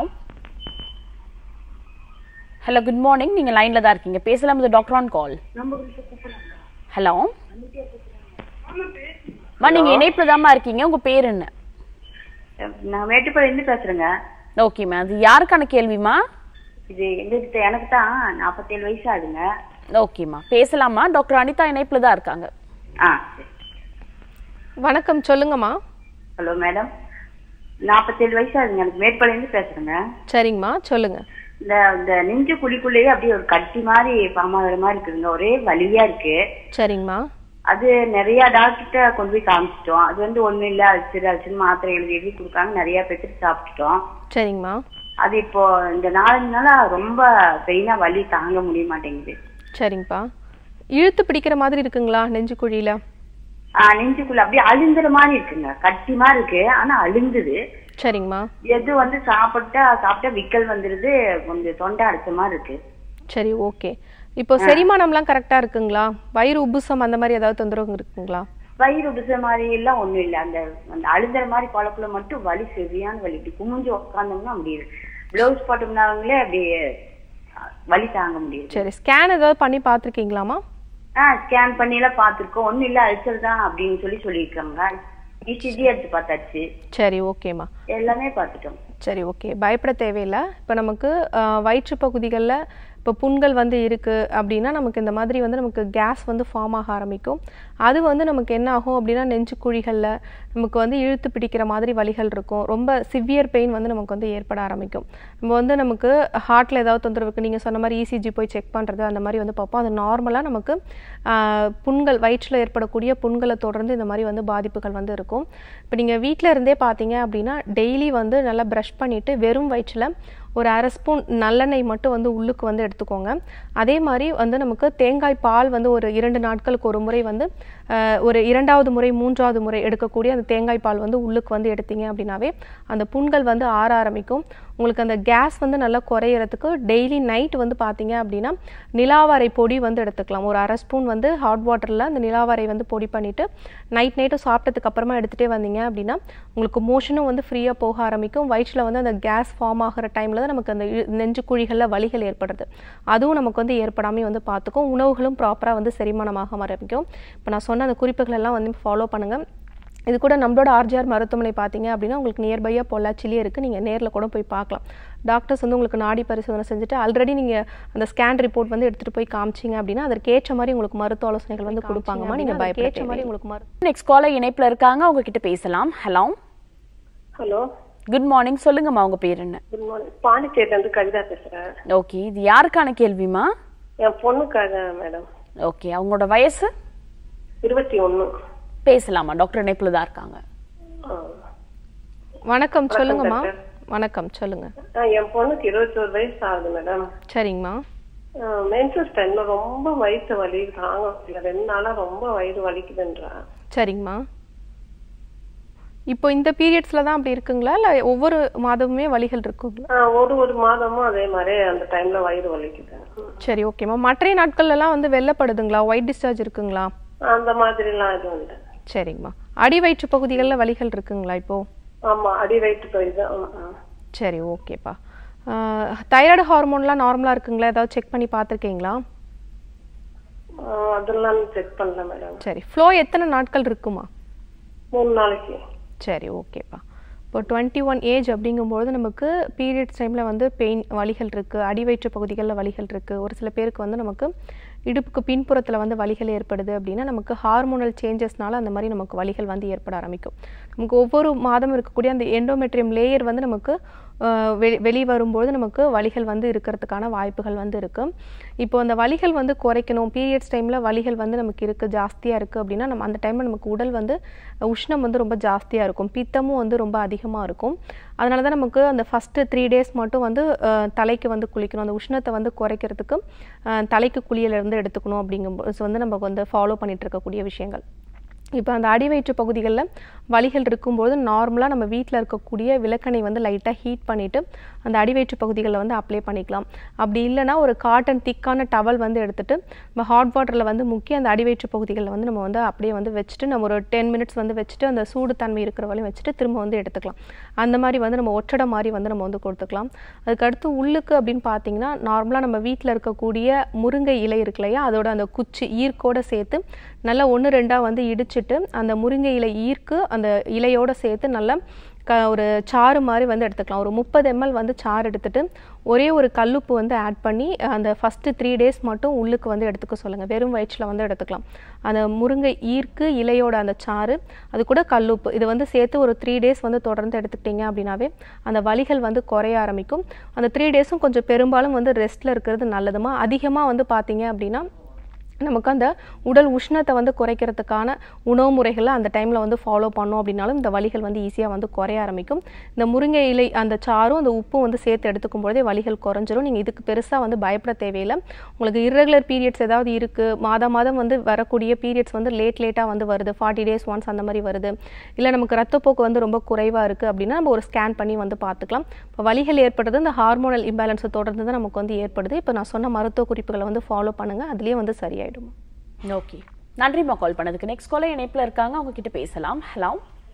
ஹலோ குட் மார்னிங் நீங்க லைன்ல தான் இருக்கீங்க பேசலாம் இது டாக்டர் ஆன் கால் ஹலோ மா நீங்க இணைப்புல தாம்மா இருக்கீங்க உங்க பேர் என்ன நான் மேட்டுப்பாளையந்து பேசுறேங்க ஓகேம்மா அது யாருக்கான கேள்விமா இது எங்ககிட்ட எனக்கு தான் நாற்பத்தேழு வயசு ஆகுதுங்க ஓகேம்மா பேசலாமா டாக்டர் அனிதா இணைப்புல தான் இருக்காங்க ஆ சரி வணக்கம் சொல்லுங்கம்மா ஹலோ மேடம் நாற்பத்தேழு வயசு ஆகுதுங்க எனக்கு மேட்டுப்பாளையந்து பேசுறேங்க சரிங்கம்மா சொல்லுங்க இந்த இந்த நெஞ்சு குழிக்குள்ளேயே அப்படியே ஒரு கட்டி மாதிரி பாமாகிற மாதிரி இருக்குதுங்க ஒரே வலியா இருக்கு சரிங்கம்மா அது நிறைய டாக்டர்கிட்ட கொண்டு போய் காமிச்சிட்டோம் அது வந்து ஒண்ணும் இல்ல அழிச்சிரு அழிச்சுன்னு மாத்திரை எழுதி எழுதி கொடுக்காங்க நிறைய பேத்துட்டு சாப்பிட்டுட்டோம் சரிங்கம்மா அது இப்போ இந்த நாலஞ்சு நாளா ரொம்ப பெயினா வலி தாங்க முடிய மாட்டேங்குது சரிங்கப்பா இழுத்து பிடிக்கிற மாதிரி இருக்குங்களா நெஞ்சு குழியில ஆஹ் நெஞ்சுக்குள்ள அப்படியே அழுந்துற மாதிரி இருக்குங்க கட்டி மாதிரி இருக்கு ஆனா அழுந்துது சரிங்கம்மா எது வந்து சாப்பிட்டா சாப்பிட்டா விக்கல் வந்துருது கொஞ்சம் தொண்டை அடைச்ச மாதிரி இருக்கு சரி ஓகே இப்போ செரிமானம்லாம் கரெக்டா இருக்குங்களா வயிறு உப்புசம் அந்த மாதிரி ஏதாவது தொந்தரவு இருக்குங்களா வயிறு உடுச மாதிரி எல்லாம் ஒண்ணும் இல்ல அந்த அந்த அழுந்துற மாதிரி குழக்குள்ள மட்டும் வலி சரியான வலி இப்படி குமிஞ்சு உட்காந்தோம்னா முடியுது பிளவுஸ் போட்டோம்னாங்களே அப்படியே அஹ், வலி தாங்க முடியுது சரி ஸ்கேன் ஏதாவது பண்ணி பார்த்துருக்கீங்களாமா ஆஹ் ஸ்கேன் பண்ணி எல்லாம் பாத்திருக்கோம் ஒண்ணும் இல்ல அல்சர் தான் அப்படின்னு சொல்லி சொல்லியிருக்காங்க இசிஜி எடுத்து பார்த்தாச்சு சரி ஓகேம்மா எல்லாமே பார்த்துட்டோம் சரி ஓகே பயப்பட தேவையில்லை இப்போ நமக்கு ஆஹ், வயிற்று பகுதிகளில் இப்போ புண்கள் வந்து இருக்குது அப்படின்னா நமக்கு இந்த மாதிரி வந்து நமக்கு கேஸ் வந்து ஃபார்ம் ஆக ஆரம்பிக்கும் அது வந்து நமக்கு என்ன ஆகும் அப்படின்னா நெஞ்சு குழிகளில் நமக்கு வந்து இழுத்து பிடிக்கிற மாதிரி வலிகள் இருக்கும் ரொம்ப சிவியர் பெயின் வந்து நமக்கு வந்து ஏற்பட ஆரம்பிக்கும் நம்ம வந்து நமக்கு ஹார்ட்டில் ஏதாவது தொந்தரவு இருக்குது நீங்கள் சொன்ன மாதிரி இசிஜி போய் செக் பண்ணுறது அந்த மாதிரி வந்து பார்ப்போம் அது நார்மலாக நமக்கு ஆஹ், புண்கள் வயிற்றில் ஏற்படக்கூடிய புண்களை தொடர்ந்து இந்த மாதிரி வந்து பாதிப்புகள் வந்து இருக்கும் இப்போ நீங்கள் வீட்டில் இருந்தே பார்த்தீங்க அப்படின்னா டெய்லி வந்து நல்லா ப்ரஷ் பண்ணிவிட்டு வெறும் வயிற்றில் ஒரு அரை ஸ்பூன் நல்லெண்ணெய் மட்டும் வந்து உள்ளுக்கு வந்து எடுத்துக்கோங்க அதே மாதிரி வந்து நமக்கு தேங்காய் பால் வந்து ஒரு இரண்டு நாட்களுக்கு ஒரு முறை வந்து ஆஹ், ஒரு இரண்டாவது முறை மூன்றாவது முறை எடுக்கக்கூடிய அந்த தேங்காய் பால் வந்து உள்ளுக்கு வந்து எடுத்தீங்க அப்படின்னாவே அந்த புண்கள் வந்து ஆற ஆரம்பிக்கும் உங்களுக்கு அந்த கேஸ் வந்து நல்லா குறையறதுக்கு டெய்லி நைட் வந்து பார்த்தீங்க அப்படின்னா நிலாவரை பொடி வந்து எடுத்துக்கலாம் ஒரு அரை ஸ்பூன் வந்து ஹாட் வாட்டரில் அந்த நிலாவரை வந்து பொடி பண்ணிவிட்டு நைட் நைட்டு சாப்பிட்டதுக்கு அப்புறமா எடுத்துகிட்டே வந்தீங்க அப்படின்னா உங்களுக்கு மோஷனும் வந்து ஃப்ரீயாக போக ஆரம்பிக்கும் வயிற்றில் வந்து அந்த கேஸ் ஃபார்ம் ஆகிற டைமில் தான் நமக்கு அந்த இழு- நெஞ்சு குழிகளில் வலிகள் ஏற்படுறது அதுவும் நமக்கு வந்து ஏற்படாமல் வந்து பார்த்துக்கும் உணவுகளும் ப்ராப்பராக வந்து செரிமானமாக ஆரம்பிக்கும் இப்போ நான் சொன்ன அந்த குறிப்புகள் எல்லாம் வந்து ஃபாலோ பண்ணுங்கள் இது கூட நம்மளோட ஆர்ஜிஆர் மருத்துவமனை பார்த்தீங்க அப்படின்னா உங்களுக்கு நியர்பையாக பொள்ளாச்சிலேயே இருக்குது நீங்கள் நேரில் கூட போய் பார்க்கலாம் டாக்டர்ஸ் வந்து உங்களுக்கு நாடி பரிசோதனை செஞ்சுட்டு ஆல்ரெடி நீங்கள் அந்த ஸ்கேன் ரிப்போர்ட் வந்து எடுத்துகிட்டு போய் காமிச்சிங்க அப்படின்னா அதற்கேற்ற மாதிரி உங்களுக்கு மருத்துவ ஆலோசனைகள் வந்து கொடுப்பாங்கம்மா நீங்கள் பயப்பட மாதிரி உங்களுக்கு மரு நெக்ஸ்ட் காலர் இணைப்புல இருக்காங்க அவங்க கிட்ட பேசலாம் ஹலோ ஹலோ குட் மார்னிங் சொல்லுங்கம்மா உங்க பேர் என்ன குட் மார்னிங் பாண்டிச்சேரில இருந்து கவிதா பேசுறேன் ஓகே இது யாருக்கான கேள்விமா என் பொண்ணுக்காக மேடம் ஓகே அவங்களோட வயசு இருபத்தி ஒண்ணு பேசலாமா டாக்டர் இணைப்புல தான் இருக்காங்க வணக்கம் சொல்லுங்கம்மா வணக்கம் சொல்லுங்கள் என் பொண்ணுக்கு இருபத்தோரு வயசு ஆகுது மேடம் சரிங்கம்மா மென்சஸ் டைம்ல ரொம்ப வயிற்று வலி தாங்க முடியல ரெண்டு நாளா ரொம்ப வயிறு வலிக்குதுன்றா சரிங்கம்மா இப்போ இந்த பீரியட்ஸில் தான் அப்படி இருக்குங்களா இல்லை ஒவ்வொரு மாதமுமே வலிகள் இருக்குங்களா ஆஹ் ஒரு ஒரு மாதமும் அதே மாதிரி அந்த டைம்ல வயிறு வலிக்குது சரி ஓகேம்மா மற்ற நாட்கள்லாம் வந்து வெள்ளப்படுதுங்களா ஒயிட் டிஸ்சார்ஜ் இருக்குங்களா அந்த மாதிரி எல்லாம் எதுவும் இல்லை சரிங்கம்மா அடி வயிற்று பகுதிகளில் வலிகள் இருக்குங்களா இப்போ ஆமா அடி வயிற்று போயிடுது சரி ஓகேப்பா தைராய்டு ஹார்மோன்லாம் நார்மலாக இருக்குங்களா ஏதாவது செக் பண்ணி பார்த்துருக்கீங்களா அதெல்லாம் செக் பண்ணல மேடம் சரி ஃப்ளோ எத்தனை நாட்கள் இருக்குமா மூணு நாளைக்கு சரி ஓகேப்பா இப்போ டுவெண்ட்டி ஒன் ஏஜ் அப்படிங்கும்பொழுது நமக்கு பீரியட்ஸ் டைமில் வந்து பெயின் வலிகள் இருக்குது அடி வயிற்று பகுதிகளில் வலிகள் இருக்குது ஒரு சில பேருக்கு வந்து நமக்கு இடுப்புக்கு பின்புறத்தில் வந்து வலிகள் ஏற்படுது அப்படின்னா நமக்கு ஹார்மோனல் சேஞ்சஸ்னால அந்த மாதிரி நமக்கு வலிகள் வந்து ஏற்பட ஆரம்பிக்கும் நமக்கு ஒவ்வொரு மாதம் இருக்கக்கூடிய அந்த எண்டோமெட்ரியம் லேயர் வந்து நமக்கு ஆஹ், வெளி வெளி வரும்போது நமக்கு வலிகள் வந்து இருக்கிறதுக்கான வாய்ப்புகள் வந்து இருக்குது இப்போ அந்த வலிகள் வந்து குறைக்கணும் பீரியட்ஸ் டைமில் வலிகள் வந்து நமக்கு இருக்குது ஜாஸ்தியாக இருக்குது அப்படின்னா நம்ம அந்த டைமில் நமக்கு உடல் வந்து உஷ்ணம் வந்து ரொம்ப ஜாஸ்தியாக இருக்கும் பித்தமும் வந்து ரொம்ப அதிகமாக இருக்கும் அதனால தான் நமக்கு அந்த ஃபஸ்ட்டு த்ரீ டேஸ் மட்டும் வந்து ஆஹ், தலைக்கு வந்து குளிக்கணும் அந்த உஷ்ணத்தை வந்து குறைக்கிறதுக்கு ஆஹ், தலைக்கு குளியலிருந்து எடுத்துக்கணும் அப்படிங்கும்போது வந்து நம்ம வந்து ஃபாலோ பண்ணிட்டு இருக்கக்கூடிய விஷயங்கள் இப்போ அந்த அடிவயிற்று பகுதிகளில் வலிகள் இருக்கும்போது நார்மலாக நம்ம வீட்டில் இருக்கக்கூடிய விளக்கெண்ணெய் வந்து லைட்டாக ஹீட் பண்ணிவிட்டு அந்த அடிவயிற்று பகுதிகளில் வந்து அப்ளை பண்ணிக்கலாம் அப்படி இல்லைன்னா ஒரு காட்டன் திக்கான டவல் வந்து எடுத்துட்டு நம்ம ஹாட் வாட்டரில் வந்து முக்கி அந்த அடிவயிற்று பகுதிகளில் வந்து நம்ம வந்து அப்படியே வந்து வச்சுட்டு நம்ம ஒரு டென் மினிட்ஸ் வந்து வச்சுட்டு அந்த சூடு தன்மை இருக்கிற வரையும் வச்சுட்டு திரும்ப வந்து எடுத்துக்கலாம் அந்த மாதிரி வந்து நம்ம ஒற்றடை மாதிரி வந்து நம்ம வந்து கொடுத்துக்கலாம் அதுக்கடுத்து உள்ளுக்கு அப்படின்னு பார்த்தீங்கன்னா நார்மலாக நம்ம வீட்டில் இருக்கக்கூடிய முருங்கை இலை இருக்கு இல்லையா அதோட அந்த குச்சி ஈர்க்கோட சேர்த்து நல்லா ஒன்று ரெண்டாக வந்து இடிச்சிட்டு அந்த முருங்கை இலை ஈர்க்கு அந்த இலையோட சேர்த்து நல்லா க ஒரு சாறு மாதிரி வந்து எடுத்துக்கலாம் ஒரு முப்பது எம்எல் வந்து சாறு எடுத்துட்டு ஒரே ஒரு கல்லுப்பு வந்து ஆட் பண்ணி அந்த ஃபஸ்ட்டு த்ரீ டேஸ் மட்டும் உள்ளுக்கு வந்து எடுத்துக்க சொல்லுங்கள் வெறும் வயிற்றில் வந்து எடுத்துக்கலாம் அந்த முருங்கை ஈர்க்கு இலையோட அந்த சாறு அது கூட கல்லுப்பு இது வந்து சேர்த்து ஒரு த்ரீ டேஸ் வந்து தொடர்ந்து எடுத்துக்கிட்டீங்க அப்படின்னாவே அந்த வலிகள் வந்து குறைய ஆரம்பிக்கும் அந்த த்ரீ டேஸும் கொஞ்சம் பெரும்பாலும் வந்து ரெஸ்ட்டில் இருக்கிறது நல்லதுமா அதிகமாக வந்து பார்த்தீங்க அப்படின்னா நமக்கு அந்த உடல் உஷ்ணத்தை வந்து குறைக்கிறதுக்கான உணவு முறைகளை அந்த டைமில் வந்து ஃபாலோ பண்ணோம் அப்படின்னாலும் இந்த வலிகள் வந்து ஈஸியாக வந்து குறைய ஆரம்பிக்கும் இந்த முருங்கை இலை அந்த சாரும் அந்த உப்பும் வந்து சேர்த்து எடுத்துக்கும் பொழுதே வலிகள் குறைஞ்சிரும் நீங்கள் இதுக்கு பெருசாக வந்து பயப்பட தேவையில்லை உங்களுக்கு irregular பீரியட்ஸ் ஏதாவது இருக்குது மாதம் மாதம் வந்து வரக்கூடிய பீரியட்ஸ் வந்து லேட் லேட்டாக வந்து வருது ஃபார்ட்டி டேஸ் ஒன்ஸ் அந்த மாதிரி வருது இல்லை நமக்கு ரத்தப்போக்கு வந்து ரொம்ப குறைவாக இருக்குது அப்படின்னா நம்ம ஒரு ஸ்கேன் பண்ணி வந்து பார்த்துக்கலாம் இப்போ வலிகள் ஏற்படுறது இந்த ஹார்மோனல் இம்பேலன்ஸை தொடர்ந்து தான் நமக்கு வந்து ஏற்படுது இப்போ நான் சொன்ன மருத்துவ குறிப்புகளை வந்து ஃபாலோ பண்ணுங்கள் அதுலேயே வந்து சரியாயிடும் ஓகே நன்றிம்மா கால் பண்ணதுக்கு நெக்ஸ்ட் காலர் இணைப்புல இருக்காங்க அவங்க கிட்ட பேசலாம் ஹலோ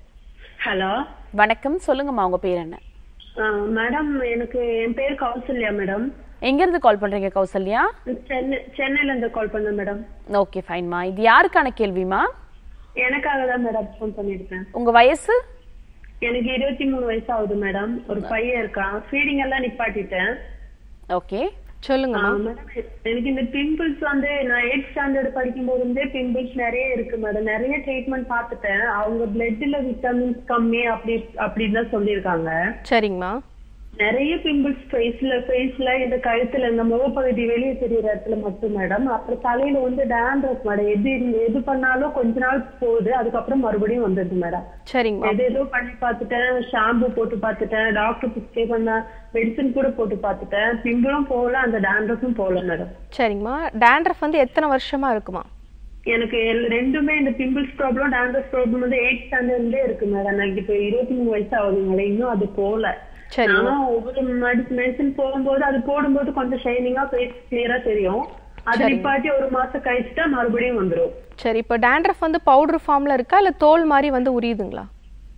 ஹலோ வணக்கம் சொல்லுங்கம்மா உங்க பேர் என்ன மேடம் எனக்கு என் பேர் கௌசல்யா மேடம் எங்க இருந்து கால் பண்றீங்க கௌசல்யா சென்னை சென்னையில இருந்து கால் பண்ணேன் மேடம் ஓகே ஃபைன்மா இது யாருக்கான கேள்விமா எனக்காக தான் மேடம் ஃபோன் பண்ணியிருக்கேன் உங்க வயசு எனக்கு இருபத்தி மூணு வயசு ஆகுது மேடம் ஒரு பையன் இருக்கான் ஃபீடிங் எல்லாம் நிப்பாட்டிட்டேன் ஓகே சொல்லுங்கம்மா ஆ, மேடம் எனக்கு இந்த பிம்பிள்ஸ் வந்து நான் எயிட் ஸ்டாண்டர்ட் படிக்கும் போதுந்தே பிம்பிள்ஸ் நிறைய இருக்கு மேடம் நிறைய ட்ரீட்மெண்ட் பார்த்துட்டேன் அவங்க பிளட்ல விட்டமின்ஸ் கம்மி அப்படி அப்படின்னு தான் சொல்லியிருக்காங்க சரிங்கம்மா நிறைய பிம்பிள்ஸ் ஃபேஸ்ல ஃபேஸ்ல இந்த கழுத்துல இந்த முகப்பகுதி வெளியே தெரியுற இடத்துல மட்டும் மேடம் அப்புறம் தலையில வந்து டேண்ட்ரஸ் மேடம் எது எது பண்ணாலும் கொஞ்ச நாள் போகுது அதுக்கப்புறம் மறுபடியும் வந்துடுது மேடம் சரிங்கம்மா எது ஏதோ பண்ணி பார்த்துட்டேன் ஷாம்பு போட்டு பார்த்துட்டேன் டாக்டர் பிஸ்கே பண்ண மெடிசன் கூட போட்டு பார்த்துட்டேன் பிம்பிளும் போகல அந்த டேண்ட்ரஸும் போகல மேடம் சரிங்கம்மா டேண்ட்ரஃப் வந்து எத்தனை வருஷமா இருக்குமா எனக்கு எல்- ரெண்டுமே இந்த பிம்பிள்ஸ் ப்ராப்ளம் டேண்ட்ரஸ் ப்ராப்ளம் வந்து எயிட் ஸ்டாண்டர்ட்லேயே இருக்கு மேடம் எனக்கு இப்போ இருபத்தி மூணு வயசு ஆகுது மேடம் இன்னும் அது போகல சரி. ஆனா ஒவ்வொரு மெடிசன் போகும்போது அது போடும்போது கொஞ்சம் ஷைனிங்கா ஃபேஸ் கிளியரா தெரியும் அது நிப்பாட்டி ஒரு மாசம் கழிச்சுட்டா மறுபடியும் வந்துரும் சரி இப்போ டேண்ட்ரஃப் வந்து பவுடர் ஃபார்ம்ல இருக்கா இல்ல தோல் மாதிரி வந்து உரியுதுங்களா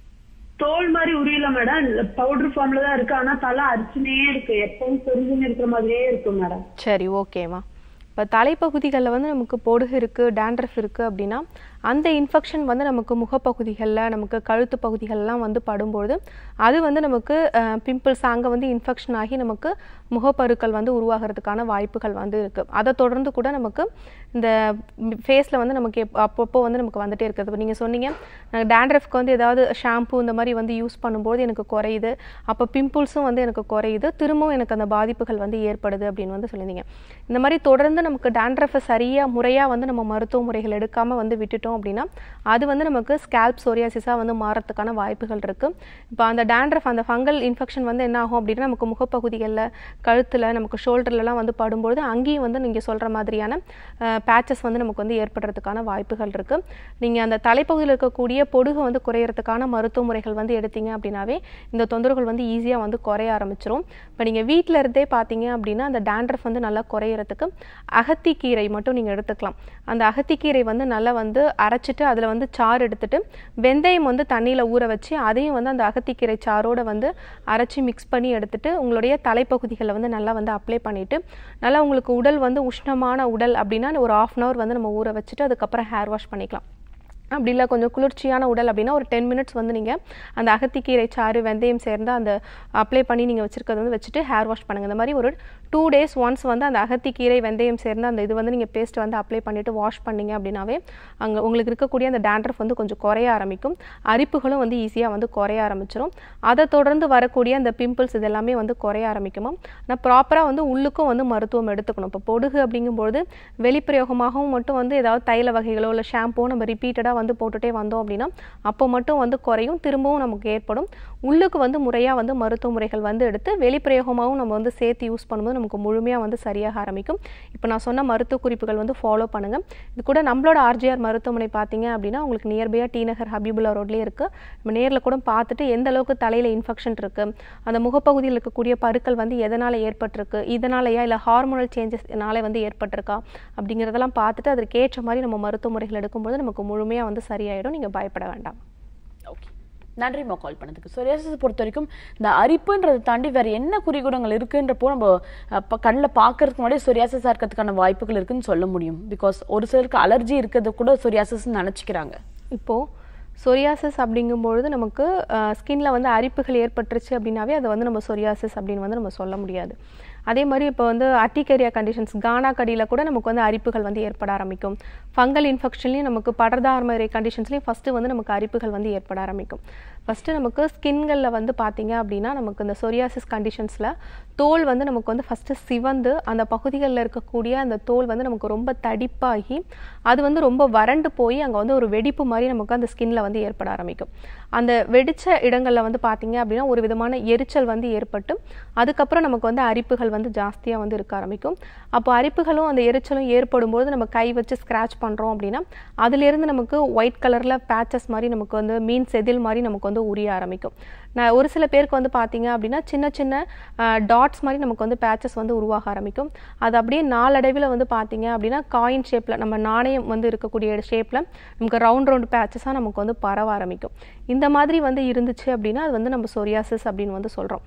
தோல் மாதிரி உரியல மேடம் பவுடர் ஃபார்ம்ல தான் இருக்கு ஆனா தலை அரிச்சுனே இருக்கு எப்பவும் சொரிஞ்சுன்னு இருக்கிற மாதிரியே இருக்கு மேடம் சரி ஓகேம்மா இப்போ தலைப்பகுதிகளில் வந்து நமக்கு பொடுகு இருக்குது டேண்ட்ரஃப் இருக்குது அப்படின்னா அந்த இன்ஃபெக்ஷன் வந்து நமக்கு முகப்பகுதிகளில் நமக்கு கழுத்து பகுதிகள்லாம் வந்து படும்பொழுது அது வந்து நமக்கு பிம்பிள்ஸ் அங்கே வந்து இன்ஃபெக்ஷன் ஆகி நமக்கு முகப்பருக்கள் வந்து உருவாகிறதுக்கான வாய்ப்புகள் வந்து இருக்குது அதை தொடர்ந்து கூட நமக்கு இந்த ஃபேஸில் வந்து நமக்கு எப்- அப்பப்போ வந்து நமக்கு வந்துட்டே இருக்குது இப்போ நீங்கள் சொன்னீங்க நான் டேண்ட்ரஃப்க்கு வந்து ஏதாவது ஷாம்பு இந்த மாதிரி வந்து யூஸ் பண்ணும்போது எனக்கு குறையுது அப்போ பிம்பிள்ஸும் வந்து எனக்கு குறையுது திரும்பவும் எனக்கு அந்த பாதிப்புகள் வந்து ஏற்படுது அப்படின்னு வந்து சொல்லியிருந்தீங்க இந்த மாதிரி தொடர்ந்து நமக்கு டேண்ட்ரஃபை சரியாக முறையாக வந்து நம்ம மருத்துவ முறைகள் எடுக்காமல் வந்து விட்டுட்டோம் அப்படின்னா அது வந்து நமக்கு ஸ்கேல்ப் சோரியாசிஸாக வந்து மாறத்துக்கான வாய்ப்புகள் இருக்குது இப்போ அந்த டேண்ட்ரஃப் அந்த ஃபங்கல் இன்ஃபெக்ஷன் வந்து என்ன ஆகும் அப்படின்னா நமக்கு முகப்பகுதிகளில் கழுத்தில் நமக்கு ஷோல்டர்லலாம் வந்து படும்பொழுது அங்கேயும் வந்து நீங்கள் சொல்கிற மாதிரியான பேச்சஸ் வந்து நமக்கு வந்து ஏற்படுறதுக்கான வாய்ப்புகள் இருக்குது நீங்கள் அந்த தலைப்பகுதியில் இருக்கக்கூடிய பொடுகு வந்து குறையறதுக்கான மருத்துவ முறைகள் வந்து எடுத்தீங்க அப்படின்னாவே இந்த தொந்தரவுகள் வந்து ஈஸியாக வந்து குறைய ஆரம்பிச்சிரும் இப்போ நீங்கள் வீட்டில் இருந்தே பார்த்தீங்க அப்படின்னா அந்த டேண்ட்ரஃப் வந்து நல்லா குறையறதுக்கு அகத்திக்கீரை மட்டும் நீங்கள் எடுத்துக்கலாம் அந்த அகத்திக்கீரை வந்து நல்லா வந்து அரைச்சிட்டு அதில் வந்து சாறு எடுத்துட்டு வெந்தயம் வந்து தண்ணியில் ஊற வச்சு அதையும் வந்து அந்த அகத்திக்கீரை சாரோட வந்து அரைச்சி மிக்ஸ் பண்ணி எடுத்துட்டு உங்களுடைய தலைப்பகுதிகளில் வந்து நல்லா வந்து அப்ளை பண்ணிட்டு நல்லா உங்களுக்கு உடல் வந்து உஷ்ணமான உடல் அப்படின்னா ஒரு ஆஃப் அன் ஹவர் வந்து நம்ம ஊற வச்சுட்டு அதுக்கப்புறம் ஹேர் வாஷ் பண்ணிக்கலாம் அப்படி இல்லை கொஞ்சம் குளிர்ச்சியான உடல் அப்படின்னா ஒரு டென் மினிட்ஸ் வந்து நீங்கள் அந்த அகத்திக்கீரை சாறு வெந்தயம் சேர்ந்து அந்த அப்ளை பண்ணி நீங்கள் வச்சுருக்கிறது வந்து வச்சுட்டு ஹேர் வாஷ் பண்ணுங்கள் இந்த மாதிரி ஒரு டூ டேஸ் ஒன்ஸ் வந்து அந்த அகத்திக்கீரை வெந்தயம் சேர்ந்து அந்த இது வந்து நீங்கள் பேஸ்ட் வந்து அப்ளை பண்ணிவிட்டு வாஷ் பண்ணீங்க அப்படின்னாவே அங்கே உங்களுக்கு இருக்கக்கூடிய அந்த டேண்ட்ரஃப் வந்து கொஞ்சம் குறைய ஆரம்பிக்கும் அரிப்புகளும் வந்து ஈஸியாக வந்து குறைய ஆரம்பிச்சிடும் அதை தொடர்ந்து வரக்கூடிய அந்த பிம்பிள்ஸ் இது எல்லாமே வந்து குறைய ஆரம்பிக்குமா ஆனால் ப்ராப்பராக வந்து உள்ளுக்கும் வந்து மருத்துவம் எடுத்துக்கணும் இப்போ பொடுகு அப்படிங்கும்போது வெளிப்பிரயோகமாகவும் மட்டும் வந்து ஏதாவது தைல வகைகளோ இல்லை ஷாம்போ நம்ம ரிப்பீட்டடாக வந்து போட்டுட்டே வந்தோம் அப்படின்னா அப்போ மட்டும் வந்து குறையும் திரும்பவும் நமக்கு ஏற்படும் உள்ளுக்கு வந்து முறையாக வந்து மருத்துவ முறைகள் வந்து எடுத்து வெளிப்பிரயோகமாகவும் நம்ம வந்து சேர்த்து யூஸ் பண்ணும்போது நமக்கு முழுமையாக வந்து சரியாக ஆரம்பிக்கும் இப்போ நான் சொன்ன மருத்துவ குறிப்புகள் வந்து ஃபாலோ பண்ணுங்கள் இது கூட நம்மளோட ஆர்ஜிஆர் மருத்துவமனை பார்த்தீங்க அப்படின்னா உங்களுக்கு நியர்பையாக டி நகர் ஹபீபுல்லா ரோட்லேயே இருக்குது நம்ம நேரில் கூட பார்த்துட்டு எந்த அளவுக்கு தலையில் இன்ஃபெக்ஷன் இருக்குது அந்த முகப்பகுதியில் இருக்கக்கூடிய பருக்கள் வந்து எதனால் ஏற்பட்டிருக்கு இதனாலயா இல்லை ஹார்மோனல் சேஞ்சஸ்னால வந்து ஏற்பட்டிருக்கா அப்படிங்கிறதெல்லாம் பார்த்துட்டு அதற்கு ஏற்ற மாதிரி நம்ம மருத்துவ முறைகள் எடுக்கும்போது நமக்கு முழுமையாக வந்து சரியாயிடும் நீங்கள் பயப்பட வேண்டாம் ஓகே நன்றிம்மா கால் பண்ணதுக்கு சொரியாசிஸ் பொறுத்த வரைக்கும் இந்த அரிப்புன்றதை தாண்டி வேற என்ன குறிகுணங்கள் இருக்குன்றப்போ நம்ம அப்போ கண்ணில் பார்க்கறதுக்கு முன்னாடி சொரியாசிஸாக இருக்கிறதுக்கான வாய்ப்புகள் இருக்குன்னு சொல்ல முடியும் பிகாஸ் ஒரு சிலருக்கு அலர்ஜி இருக்கிறது கூட சொரியாசிஸ்ன்னு நினச்சிக்கிறாங்க இப்போது சொரியாசிஸ் அப்படிங்கும்பொழுது நமக்கு ஸ்கின்ல வந்து அரிப்புகள் ஏற்பட்டுருச்சு அப்படின்னாவே அதை வந்து நம்ம சொரியாசிஸ் அப்படின்னு வந்து நம்ம சொல்ல முடியாது அதே மாதிரி இப்போ வந்து அட்டிகேரியா கண்டிஷன்ஸ் கானா கடியில் கூட நமக்கு வந்து அரிப்புகள் வந்து ஏற்பட ஆரம்பிக்கும் ஃபங்கல் இன்ஃபெக்ஷன்லையும் நமக்கு படர்தார்மரை கண்டிஷன்ஸ்லையும் ஃபஸ்ட்டு வந்து நமக்கு அரிப்புகள் வந்து ஏற்பட ஆரம்பிக்கும் ஃபஸ்ட்டு நமக்கு ஸ்கின்களில் வந்து பார்த்தீங்க அப்படின்னா நமக்கு இந்த சொரியாசிஸ் கண்டிஷன்ஸில் தோல் வந்து நமக்கு வந்து ஃபஸ்ட்டு சிவந்து அந்த பகுதிகளில் இருக்கக்கூடிய அந்த தோல் வந்து நமக்கு ரொம்ப தடிப்பாகி அது வந்து ரொம்ப வறண்டு போய் அங்கே வந்து ஒரு வெடிப்பு மாதிரி நமக்கு அந்த ஸ்கின்ல வந்து ஏற்பட ஆரம்பிக்கும் அந்த வெடிச்ச இடங்களில் வந்து பார்த்தீங்க அப்படின்னா ஒரு விதமான எரிச்சல் வந்து ஏற்பட்டு அதுக்கப்புறம் நமக்கு வந்து அரிப்புகள் வந்து ஜாஸ்தியாக வந்து இருக்க ஆரம்பிக்கும் அப்போ அரிப்புகளும் அந்த எரிச்சலும் ஏற்படும் போது நம்ம கை வச்சு ஸ்க்ராட்ச் பண்ணுறோம் அப்படின்னா அதுலேருந்து நமக்கு ஒயிட் கலரில் பேச்சஸ் மாதிரி நமக்கு வந்து மீன் செதில் மாதிரி நமக்கு வந்து உரிய ஆரம்பிக்கும் நான் ஒரு சில பேருக்கு வந்து பார்த்தீங்க அப்படின்னா சின்ன சின்ன டாட்ஸ் மாதிரி நமக்கு வந்து பேச்சஸ் வந்து உருவாக ஆரம்பிக்கும் அது அப்படியே நாளடைவில் வந்து பார்த்தீங்க அப்படின்னா காயின் ஷேப்பில் நம்ம நாணயம் வந்து இருக்கக்கூடிய ஷேப்பில் நமக்கு ரவுண்ட் ரவுண்ட் பேச்சஸாக நமக்கு வந்து பரவ ஆரம்பிக்கும் இந்த மாதிரி வந்து இருந்துச்சு அப்படின்னா அது வந்து நம்ம சொரியாசிஸ் அப்படின்னு வந்து சொல்கிறோம்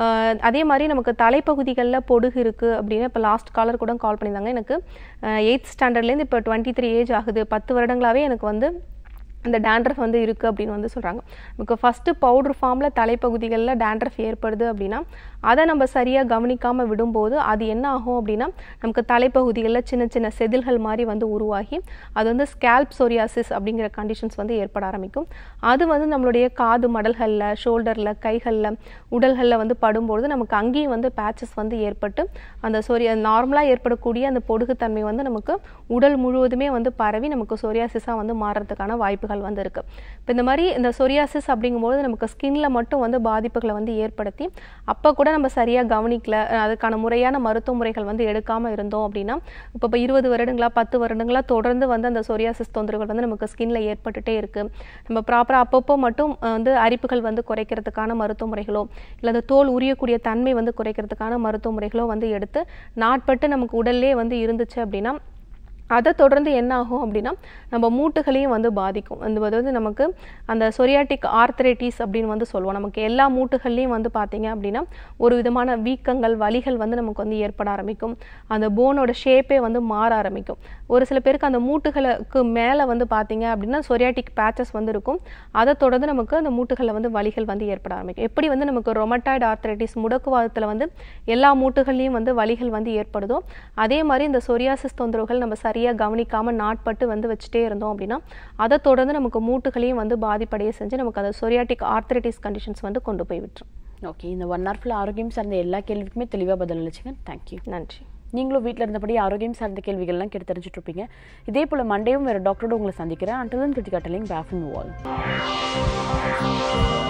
அதே மாதிரி நமக்கு தலைப்பகுதிகளில் பொடுகு இருக்குது அப்படின்னா இப்போ லாஸ்ட் காலர் கூட கால் பண்ணியிருந்தாங்க எனக்கு எயித் ஸ்டாண்டர்ட்லேருந்து இப்போ டுவெண்ட்டி த்ரீ ஏஜ் ஆகுது பத்து வருடங்களாகவே எனக்கு வந்து அந்த டேண்ட்ரஃப் வந்து இருக்குது அப்படின்னு வந்து சொல்கிறாங்க நமக்கு ஃபஸ்ட்டு பவுடர் ஃபார்மில் தலைப்பகுதிகளில் டேண்ட்ரஃப் ஏற்படுது அப்படின்னா அதை நம்ம சரியாக கவனிக்காமல் விடும்போது அது என்ன ஆகும் அப்படின்னா நமக்கு தலைப்பகுதிகளில் சின்ன சின்ன செதில்கள் மாதிரி வந்து உருவாகி அது வந்து ஸ்கேல்ப் சொரியாசிஸ் அப்படிங்கிற கண்டிஷன்ஸ் வந்து ஏற்பட ஆரம்பிக்கும் அது வந்து நம்மளுடைய காது மடல்களில் ஷோல்டரில் கைகளில் உடல்களில் வந்து படும்பொழுது நமக்கு அங்கேயும் வந்து பேச்சஸ் வந்து ஏற்பட்டு அந்த சொரிய நார்மலாக ஏற்படக்கூடிய அந்த பொடுகுத்தன்மை வந்து நமக்கு உடல் முழுவதுமே வந்து பரவி நமக்கு சொரியாசிஸாக வந்து மாறுறதுக்கான வாய்ப்புகள் வந்து இருக்குது இப்போ இந்த மாதிரி இந்த சொரியாசிஸ் அப்படிங்கும்போது நமக்கு ஸ்கின்ல மட்டும் வந்து பாதிப்புகளை வந்து ஏற்படுத்தி அப்போ கூட நம்ம சரியாக கவனிக்கல அஹ் அதுக்கான முறையான மருத்துவ முறைகள் வந்து எடுக்காமல் இருந்தோம் அப்படின்னா இப்போ இப்போ இருபது வருடங்களா பத்து வருடங்களா தொடர்ந்து வந்து அந்த சொரியாசிஸ் தொந்தரவுகள் வந்து நமக்கு ஸ்கின்ல ஏற்பட்டுட்டே இருக்கு நம்ம ப்ராப்பராக அப்பப்போ மட்டும் அஹ் வந்து அரிப்புகள் வந்து குறைக்கிறதுக்கான மருத்துவ முறைகளோ இல்லை அந்த தோல் உரியக்கூடிய தன்மை வந்து குறைக்கிறதுக்கான மருத்துவ முறைகளோ வந்து எடுத்து நாட்பட்டு நமக்கு உடல்லே வந்து இருந்துச்சு அப்படின்னா அதை தொடர்ந்து என்ன ஆகும் அப்படின்னா நம்ம மூட்டுகளையும் வந்து பாதிக்கும் அந்த அதாவது நமக்கு அந்த சொரியாட்டிக் ஆர்த்தரைட்டிஸ் அப்படின்னு வந்து சொல்லுவோம் நமக்கு எல்லா மூட்டுகள்லையும் வந்து பார்த்தீங்க அப்படின்னா ஒரு விதமான வீக்கங்கள் வலிகள் வந்து நமக்கு வந்து ஏற்பட ஆரம்பிக்கும் அந்த போனோட ஷேப்பே வந்து மாற ஆரம்பிக்கும் ஒரு சில பேருக்கு அந்த மூட்டுகளுக்கு மேலே வந்து பார்த்தீங்க அப்படின்னா சொரியாட்டிக் பேச்சஸ் வந்து இருக்கும் அதை தொடர்ந்து நமக்கு அந்த மூட்டுகளில் வந்து வலிகள் வந்து ஏற்பட ஆரம்பிக்கும் எப்படி வந்து நமக்கு ரொமட்டாய்டு ஆர்த்தரைட்டிஸ் முடக்குவாதத்தில் வந்து எல்லா மூட்டுகள்லையும் வந்து வலிகள் வந்து ஏற்படுதோ அதே மாதிரி இந்த சொரியாசிஸ் தொந்தரவுகள் நம்ம சரியாக கவனிக்காமல் நாட்பட்டு வந்து வச்சுட்டே இருந்தோம் அப்படின்னா அதை தொடர்ந்து நமக்கு மூட்டுகளையும் வந்து பாதிப்படைய செஞ்சு நமக்கு அந்த சொரியாட்டிக் ஆர்த்தரைட்டிஸ் கண்டிஷன்ஸ் வந்து கொண்டு போய் விட்டுரும் ஓகே இந்த ஒன் ஹவர் ஃபுல் ஆரோக்கியம் சார்ந்த எல்லா கேள்விக்குமே தெளிவாக பதில் அளிச்சிங்க தேங்க்யூ நன்றி நீங்களும் வீட்டில் இருந்தபடி ஆரோக்கியம் சார்ந்த கேள்விகள்லாம் கேட்டு தெரிஞ்சுட்டு இருப்பீங்க இதே போல் மண்டேவும் வேறு டாக்டரோட உங்களை சந்திக்கிறேன் அண்டலன் கிருத்திகா டெலிங் பேஃபின் வால்